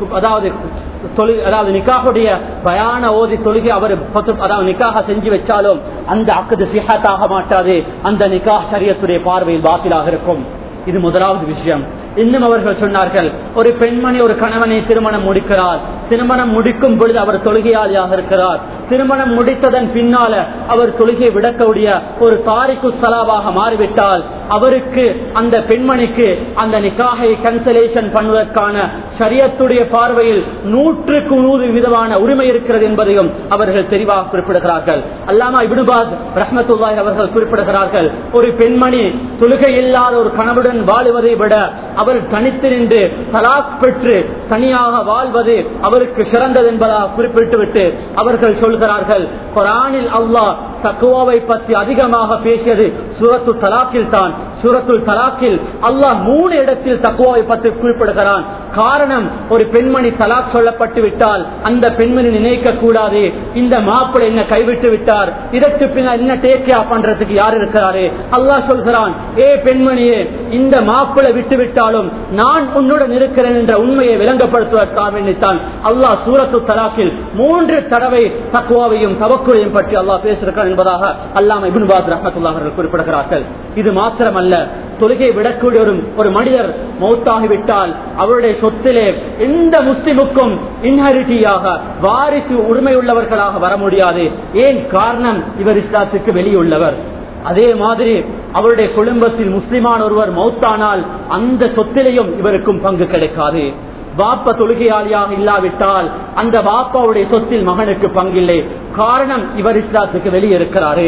அதாவது தொழு அதாவது நிக்காஹுடைய பயான ஓதி தொழுகை அவர் பத்து- அதாவது நிக்காக செஞ்சு வச்சாலும் அந்த அக்குது சிஹத்தாக மாட்டாது அந்த நிக்காஹ் சரியத்துடைய பார்வையில் பாத்திலாக இருக்கும் இது முதலாவது விஷயம் இன்னும் அவர்கள் சொன்னார்கள் ஒரு பெண்மணி ஒரு கணவனை திருமணம் முடிக்கிறார் திருமணம் முடிக்கும் பொழுது அவர் தொழுகையாளியாக இருக்கிறார் திருமணம் முடித்ததன் பின்னால அவர் தொழுகை விடக்கூடிய ஒரு தாரிக்கு சலாவாக மாறிவிட்டால் அவருக்கு அந்த பெண்மணிக்கு அந்த நிக்காகை கன்சலேஷன் பண்ணுவதற்கான சரியத்துடைய பார்வையில் நூற்றுக்கு நூறு விதமான உரிமை இருக்கிறது என்பதையும் அவர்கள் தெளிவாக குறிப்பிடுகிறார்கள் அல்லாமா இபிடுபாத் ரஹமத்துல்லாய் அவர்கள் குறிப்பிடுகிறார்கள் ஒரு பெண்மணி தொழுகை இல்லாத ஒரு கணவனுடன் வாழுவதை விட அவர் தனித்து நின்று தலாக் பெற்று தனியாக வாழ்வது அவருக்கு சிறந்தது என்பதாக குறிப்பிட்டுவிட்டு அவர்கள் சொல்கிறார்கள் குரானில் அல்லாஹ் தக்குவாவை பற்றி அதிகமாக பேசியது சூரத்து தலாக்கில் தான் சூரத்துல் தலாக்கில் அல்லாஹ் மூணு இடத்தில் தக்குவாவை பற்றி குறிப்பிடுகிறான் காரணம் ஒரு பெண்மணி தலாக் சொல்லப்பட்டு விட்டால் அந்த பெண்மணி நினைக்க கூடாது இந்த மாப்பிள்ளை என்ன கைவிட்டு விட்டார் இதற்கு பின்னால் என்ன டேக் கேர் பண்றதுக்கு யார் இருக்கிறாரு அல்லாஹ் சொல்கிறான் ஏ பெண்மணியே இந்த மாப்பிள்ளை விட்டு விட்டாலும் நான் உன்னுடன் இருக்கிறேன் என்ற உண்மையை விளங்கப்படுத்துவதற்காக வேண்டித்தான் அல்லாஹ் சூரத்து தலாக்கில் மூன்று தடவை தக்குவாவையும் தவக்குறையும் பற்றி அல்லாஹ் பேசியிருக்கிறான் என்பதாக அல்லாம இபின் பாத் ரஹமத்துல்லாஹ் அவர்கள் குறிப்பிடுகிறார்கள் இது மாத்திரமல்ல தொழுகை விடக்கூடிய ஒரு ஒரு மனிதர் மௌத்தாகிவிட்டால் அவருடைய சொத்திலே எந்த முஸ்லிமுக்கும் இன்ஹரிட்டியாக வாரிசு உரிமை உள்ளவர்களாக வர முடியாது ஏன் காரணம் இவர் இஸ்லாத்துக்கு வெளியுள்ளவர் அதே மாதிரி அவருடைய குடும்பத்தில் முஸ்லிமான ஒருவர் மௌத்தானால் அந்த சொத்திலையும் இவருக்கும் பங்கு கிடைக்காது பாப்ப தொழுகையாளியாக இல்லாவிட்டால் அந்த பாப்பாவுடைய சொத்தில் மகனுக்கு பங்கில்லை காரணம் இவர் இஸ்லாத்துக்கு வெளியே இருக்கிறாரு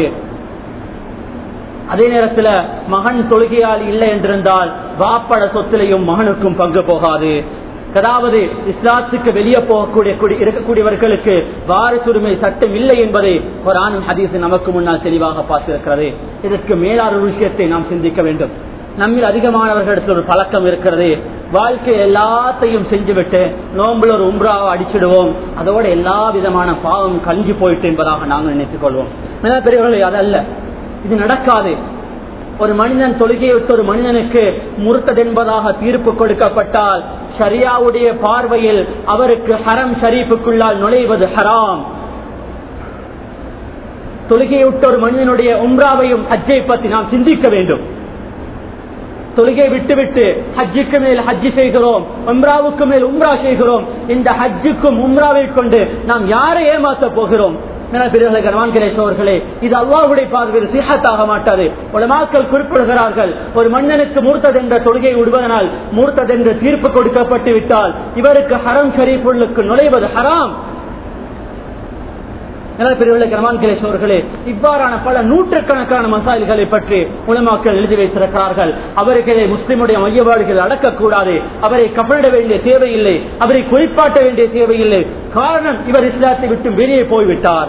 அதே நேரத்தில் மகன் தொழுகையால் இல்லை என்றிருந்தால் வாப்பட சொத்திலையும் மகனுக்கும் பங்கு போகாது அதாவது இஸ்லாத்துக்கு வெளியே போகக்கூடிய கூடி- இருக்கக்கூடியவர்களுக்கு வாரிசுரிமை சட்டம் இல்லை என்பதை ஒரு ஆணும் ஹதீஸ் நமக்கு முன்னால் தெளிவாக பார்த்திருக்கிறது இதற்கு மேலான ஒரு விஷயத்தை நாம் சிந்திக்க வேண்டும் நம்மில் அதிகமானவர்களிடத்தில் ஒரு பழக்கம் இருக்கிறது வாழ்க்கை எல்லாத்தையும் செஞ்சுவிட்டு நோம்புல ஒரு உம்ராவை அடிச்சிடுவோம் அதோட எல்லா விதமான பாவம் கஞ்சி போயிட்டு என்பதாக நாங்கள் நினைத்துக் கொள்வோம் மேல பெரியவர்களே அதல்ல இது நடக்காது ஒரு மனிதன் தொழுகையை விட்டு ஒரு மனிதனுக்கு முறுத்தது என்பதாக தீர்ப்பு கொடுக்கப்பட்டால் ஷரியாவுடைய பார்வையில் அவருக்கு ஹரம் ஷரீஃபுக்குள்ளால் நுழைவது ஹராம் தொழுகையை விட்ட ஒரு மனிதனுடைய உம்ராவையும் ஹஜ்ஜை பற்றி நாம் சிந்திக்க வேண்டும் தொழுகை விட்டுவிட்டு ஹஜ்ஜுக்கு மேல் ஹஜ்ஜி செய்கிறோம் உம்ராவுக்கு மேல் உம்ரா செய்கிறோம் இந்த ஹஜ்ஜுக்கும் உம்ராவை கொண்டு நாம் யாரை ஏமாற்ற போகிறோம் அவர்களே இது அல்லாவுடைய பார்வையில் சிஹத்தாக மாட்டாது உலமாக்கள் குறிப்பிடுகிறார்கள் ஒரு மன்னனுக்கு மூர்த்தது என்ற தொழுகை விடுவதனால் மூர்த்தது என்று தீர்ப்பு கொடுக்கப்பட்டு விட்டால் இவருக்கு ஹரம் ஷரீஃபுள்ளுக்கு நுழைவது ஹராம் அவர்களே இவ்வாறான பல நூற்றுக்கணக்கான மசால்களை பற்றி உலமாக்கள் எழுதி வைத்திருக்கிறார்கள் அவர்களை முஸ்லிமுடைய மையவாடுகள் அடக்கக்கூடாது அவரை கபலிட வேண்டிய தேவையில்லை அவரை குறிப்பாட்ட வேண்டிய தேவையில்லை காரணம் இவர் இஸ்லாத்தை விட்டு வெளியே போய்விட்டார்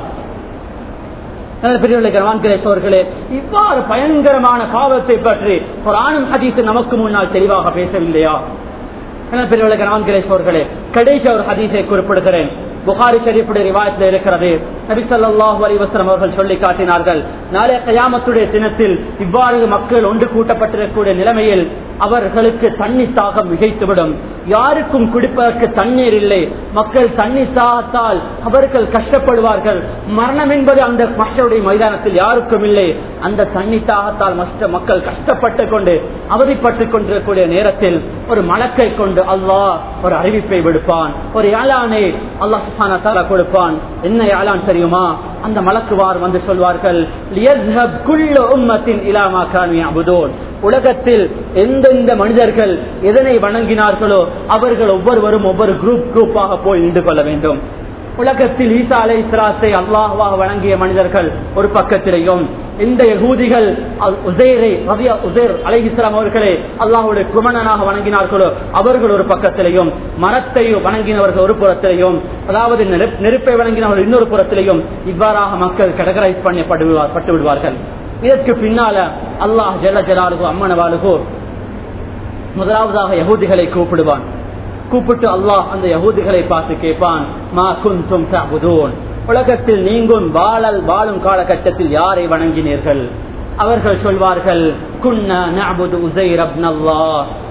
பெரியவர்களே இவ்வாறு பயங்கரமான பாவத்தை பற்றி ஒரு ஆணும் ஹதீஸ் நமக்கு முன்னால் தெளிவாக பேசவில்லையா பெரியவர்களே கடைசி ஒரு ஹதீஸை குறிப்பிடுகிறேன் புகாரி ஷரீஃபுடைய ரிவாயத்தில் இருக்கிறது நபி ஸல்லல்லாஹு அலைஹி வஸல்லம் அவர்கள் சொல்லி காட்டினார்கள் நாளை கயாமத்துடைய தினத்தில் இவ்வாறு மக்கள் ஒன்று கூட்டப்பட்டிருக்கக்கூடிய நிலைமையில் அவர்களுக்கு தண்ணி தாகம் மிகைத்துவிடும் யாருக்கும் குடிப்பதற்கு தண்ணீர் இல்லை மக்கள் தண்ணீர் தாகத்தால் அவர்கள் கஷ்டப்படுவார்கள் மரணம் என்பது அந்த மக்களுடைய மைதானத்தில் யாருக்கும் இல்லை அந்த தண்ணி தாகத்தால் மற்ற மக்கள் கஷ்டப்பட்டு கொண்டு அவதிப்பட்டுக் கொண்டிருக்கக்கூடிய நேரத்தில் ஒரு மலக்கை கொண்டு அல்லாஹ் ஒரு அறிவிப்பை விடுப்பான் ஒரு யாழானை அல்லாஹ் சுப்ஹானஹு தஆலா கொடுப்பான் என்ன யாழான் தெரியுமா அந்த மலக்குவார் வந்து சொல்வார்கள் லியஸ்ஹப் குல்லு உம்மத்தின் இலா மா கானு யஅபுதூன் உலகத்தில் எந்தெந்த மனிதர்கள் எதனை வணங்கினார்களோ அவர்கள் ஒவ்வொருவரும் ஒவ்வொரு குரூப் குரூப்பாக போய் நின்று கொள்ள வேண்டும் உலகத்தில் ஈசா அலை இஸ்லாத்தை அல்லாஹுவாக வழங்கிய மனிதர்கள் ஒரு பக்கத்திலேயும் இந்த யகூதிகள் உசேரை உசேர் அலை இஸ்லாம் அவர்களே அல்லாஹுடைய குமணனாக வணங்கினார்களோ அவர்கள் ஒரு பக்கத்திலேயும் மரத்தை வணங்கினவர்கள் ஒரு புறத்திலேயும் அதாவது நெருப்- நெருப்பை வணங்கினவர்கள் இன்னொரு புறத்திலேயும் இவ்வாறாக மக்கள் கேட்டகரைஸ் பண்ணப்பட்டு விடுவார்- பட்டு விடுவார்கள் இதற்கு பின்னால அல்லாஹ் ஜல ஜலாலுகோ அம்மனவாலுகோ முதலாவதாக யகூதிகளை கூப்பிடுவான் கூப்பிட்டு அல்லாஹ் அந்த யகூதிகளை பார்த்து கேட்பான் மா குந்தும் தஅபுதூன் உலகத்தில் நீங்கும் வாழல் வாழும் காலகட்டத்தில் யாரை வணங்கினீர்கள் அவர்கள் சொல்வார்கள் குன்னா நஅபுது உஸைர் இப்னல்லாஹ்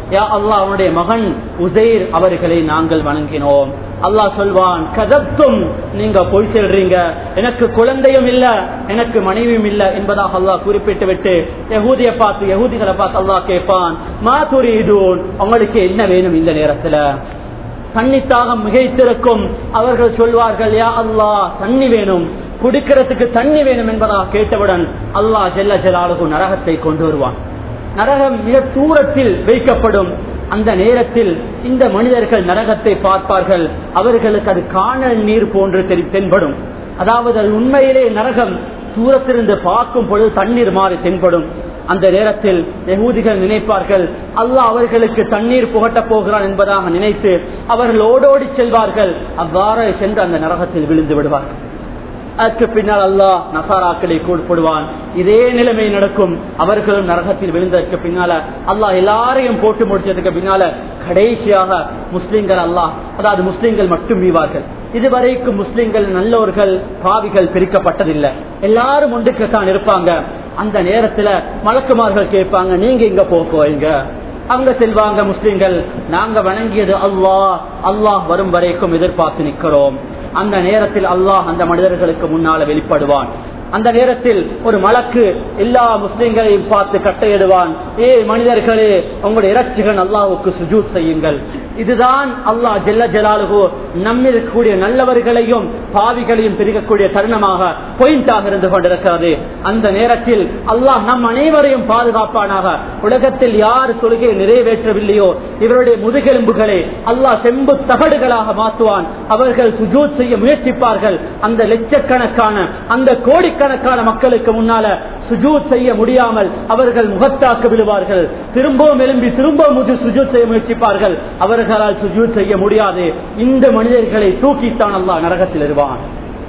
யா அல்லாஹ் அவனுடைய மகன் உசைர் அவர்களை நாங்கள் வணங்கினோம் அல்லாஹ் சொல்வான் கதப்தும் நீங்க பொய் சொல்றீங்க எனக்கு குழந்தையும் இல்ல எனக்கு மனைவியும் இல்ல என்பதாக அல்லாஹ் குறிப்பிட்டு விட்டு யகூதியை பார்த்து யகூதிகளை பார்த்து அல்லாஹ் கேட்பான் மா துரிதூன் உங்களுக்கு என்ன வேணும் இந்த நேரத்துல தண்ணித்தாக மிகைத்திருக்கும் அவர்கள் சொல்வார்கள் யா அல்லாஹ் தண்ணி வேணும் குடிக்கிறதுக்கு தண்ணி வேணும் என்பதாக கேட்டவுடன் அல்லாஹ் ஜெல்ல ஜலாலுகு நரகத்தை கொண்டு வருவான் நரகம் மிக தூரத்தில் வைக்கப்படும் அந்த நேரத்தில் இந்த மனிதர்கள் நரகத்தை பார்ப்பார்கள் அவர்களுக்கு அது காணல் நீர் போன்று தெரி தென்படும் அதாவது அது உண்மையிலே நரகம் தூரத்திலிருந்து பார்க்கும் பொழுது தண்ணீர் மாறி தென்படும் அந்த நேரத்தில் யகூதிகள் நினைப்பார்கள் அல்லாஹ் அவர்களுக்கு தண்ணீர் புகட்டப் போகிறான் என்பதாக நினைத்து அவர்கள் ஓடோடி செல்வார்கள் அவ்வாறு சென்று அந்த நரகத்தில் விழுந்து விடுவார்கள் அதற்கு பின்னால் அல்லாஹ் நசாராக்களை கூடுபடுவான் இதே நிலைமை நடக்கும் அவர்களும் நரகத்தில் விழுந்ததற்கு பின்னால அல்லாஹ் எல்லாரையும் போட்டு முடிச்சதுக்கு பின்னால கடைசியாக முஸ்லிம்கள் அல்லாஹ் அதாவது முஸ்லிம்கள் மட்டும் வீவார்கள் இதுவரைக்கும் முஸ்லிம்கள் நல்லவர்கள் பாவிகள் பிரிக்கப்பட்டதில்லை எல்லாரும் ஒன்றுக்கு தான் இருப்பாங்க அந்த நேரத்துல மலக்குமார்கள் கேட்பாங்க நீங்க இங்க போக்குவீங்க அவங்க செல்வாங்க முஸ்லிம்கள் நாங்க வணங்கியது அல்லாஹ் அல்லாஹ் வரும் வரைக்கும் எதிர்பார்த்து நிற்கிறோம் அந்த நேரத்தில் அல்லாஹ் அந்த மனிதர்களுக்கு முன்னால வெளிப்படுவான் அந்த நேரத்தில் ஒரு மலக்கு எல்லா முஸ்லிம்களையும் பார்த்து கட்டையிடுவான் ஏ மனிதர்களே உங்களுடைய இறைச்சிகள் அல்லாஹுக்கு சுஜூத் செய்யுங்கள் இதுதான் அல்லாஹ் ஜெல்ல ஜலாலுகோ நம்மில் இருக்கக்கூடிய நல்லவர்களையும் பாவிகளையும் பிரிக்கக்கூடிய தருணமாக பொயிண்டாக இருந்து கொண்டிருக்கிறது அந்த நேரத்தில் அல்லாஹ் நம் அனைவரையும் பாதுகாப்பானாக உலகத்தில் யார் தொழுகையை நிறைவேற்றவில்லையோ இவருடைய முதுகெலும்புகளை அல்லாஹ் செம்பு தகடுகளாக மாற்றுவான் அவர்கள் சுஜூத் செய்ய முயற்சிப்பார்கள் அந்த லட்சக்கணக்கான அந்த கோடிக்கணக்கான மக்களுக்கு முன்னால சுஜூத் செய்ய முடியாமல் அவர்கள் முகத்தாக்கு விழுவார்கள் திரும்பவும் எழும்பி திரும்பவும் சுஜூத் செய்ய முயற்சிப்பார்கள் அவர்களால் சுஜூத் செய்ய முடியாது இந்த மனிதர்களை தூக்கித்தான் அல்லாஹ் நரகத்தில் இருவான்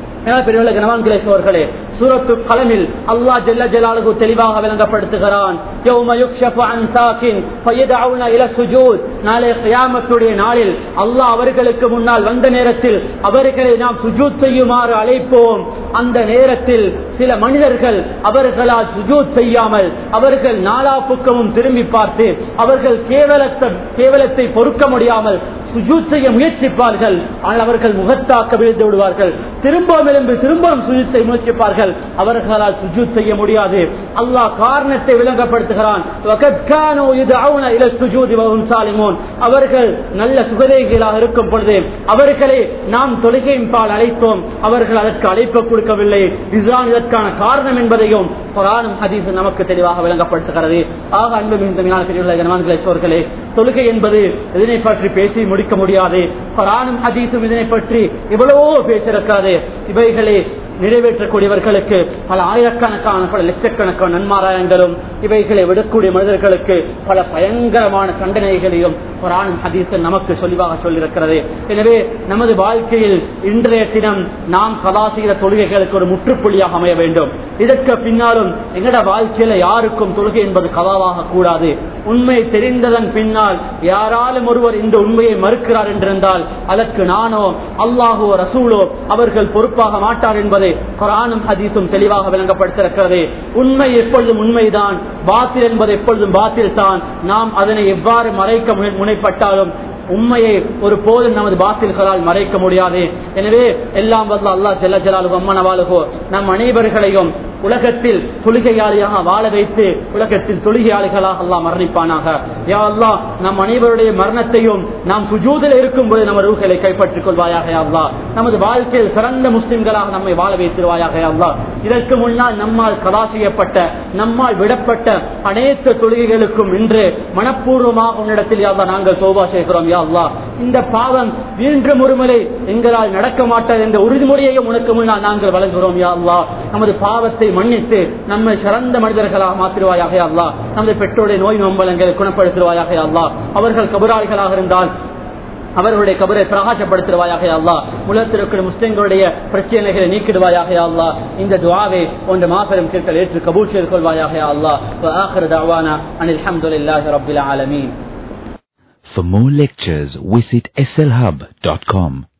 கணவான்களே சூரத்து கலமில் அல்லா ஜெல்ல ஜலாலுகு தெளிவாக விளங்கப்படுத்துகிறான் நாளை கியாமத்துடைய நாளில் அல்லாஹ் அவர்களுக்கு முன்னால் வந்த நேரத்தில் அவர்களை நாம் சுஜூத் செய்யுமாறு அழைப்போம் அந்த நேரத்தில் சில மனிதர்கள் அவர்களால் சுஜூத் செய்யாமல் அவர்கள் நாலா பக்கமும் திரும்பி பார்த்து அவர்கள் கேவலத்தை கேவலத்தை பொறுக்க முடியாமல் சுஜூத் செய்ய முயற்சிப்பார்கள் ஆனால் அவர்கள் முகத்தாக்க விழுந்து விடுவார்கள் திரும்பவும் எழும்பி திரும்பவும் சுஜூத் செய்ய முயற்சிப்பார்கள் அவர்களால் சுஜூத் செய்ய முடியாது அல்லாஹ் காரணத்தை விளங்கப்படுத்துகிறான் அவர்கள் நல்ல சுகதேகிகளாக இருக்கும் பொழுது அவர்களை நாம் தொழுகையின் பால் அழைத்தோம் அவர்கள் அதற்கு அழைப்பு கொடுக்கவில்லை இதுதான் இதற்கான காரணம் என்பதையும் குரானும் ஹதீஸ் நமக்கு தெளிவாக விளங்கப்படுத்துகிறது ஆக அன்பு மிகுந்த சோர்களே தொழுகை என்பது இதனை பற்றி பேசி முடிக்க முடியாது குரானும் ஹதீஸும் இதனை பற்றி எவ்வளவோ பேசியிருக்கிறது இவைகளை நிறைவேற்றக்கூடியவர்களுக்கு பல ஆயிரக்கணக்கான பல லட்சக்கணக்கான நன்மாராயங்களும் இவைகளை விடக்கூடிய மனிதர்களுக்கு பல பயங்கரமான தண்டனைகளையும் குரானும் ஹதீசன் நமக்கு சொல்லிவாக சொல்லியிருக்கிறது எனவே நமது வாழ்க்கையில் இன்றைய தினம் நாம் கலா செய்கிற தொழுகைகளுக்கு ஒரு முற்றுப்புள்ளியாக அமைய வேண்டும் இதற்கு பின்னாலும் எங்கட வாழ்க்கையில யாருக்கும் தொழுகை என்பது கலாவாக கூடாது உண்மை தெரிந்ததன் பின்னால் யாராலும் ஒருவர் இந்த உண்மையை மறுக்கிறார் என்றிருந்தால் அதற்கு நானோ அல்லாஹோ ரசூலோ அவர்கள் பொறுப்பாக மாட்டார் என்பதை குரானும் ஹதீஸும் தெளிவாக விளங்கப்படுத்திருக்கிறது உண்மை எப்பொழுதும் உண்மைதான் பாத்தில் என்பது எப்பொழுதும் பாத்தில் தான் நாம் அதனை எவ்வாறு மறைக்க முனைப்பட்டாலும் உண்மையை ஒரு போதும் நமது பாத்தில்களால் மறைக்க முடியாது எனவே எல்லாம் வல்ல அல்லா ஜெல்ல ஜலாலு அம்மனவாளுகோ நம் அனைவர்களையும் உலகத்தில் தொழுகையாளியாக வாழ வைத்து உலகத்தில் தொழுகையாளிகளாக அல்லா மரணிப்பானாக யா அல்லா நம் அனைவருடைய மரணத்தையும் நாம் சுஜூதில் இருக்கும் போது நம்ம ரூகளை கைப்பற்றிக் கொள்வாயாக அல்லா நமது வாழ்க்கையில் சிறந்த முஸ்லிம்களாக நம்மை வாழ வைத்திருவாயாக அல்லா இதற்கு முன்னால் நம்மால் கலா செய்யப்பட்ட நம்மால் விடப்பட்ட அனைத்து தொழுகைகளுக்கும் இன்று மனப்பூர்வமாக உன்னிடத்தில் யாவா நாங்கள் சோபா செய்கிறோம் யா அல்லா இந்த பாவம் மீண்டும் ஒருமுறை எங்களால் நடக்க மாட்டாது என்ற உறுதிமொழியையும் உனக்கு முன்னால் நாங்கள் வழங்குகிறோம் யா அல்லா நமது பாவத்தை மன்னித்து நம்மை சிறந்த மனிதர்களாக மாற்றிடுவாயாக அல்லா நமது பெற்றோருடைய நோய் நம்பலங்களை குணப்படுத்திடுவாயாக அல்லா அவர்கள் கபராளிகளாக இருந்தால் அவர்களுடைய கபரை பிரகாசப்படுத்துவாயாக அல்லா உலகத்திற்குரிய முஸ்லிம்களுடைய பிரச்சனைகளை நீக்கிடுவாயாக அல்லா இந்த துவாவை ஒன்று மாபெரும் கேட்கள் ஏற்று கபூல் செய்து கொள்வாயாக அல்லா ஆஹிர தவானா அனில் அஹமதுல்லாஹி ரபில் ஆலமீன் For more lectures, visit slhub.com.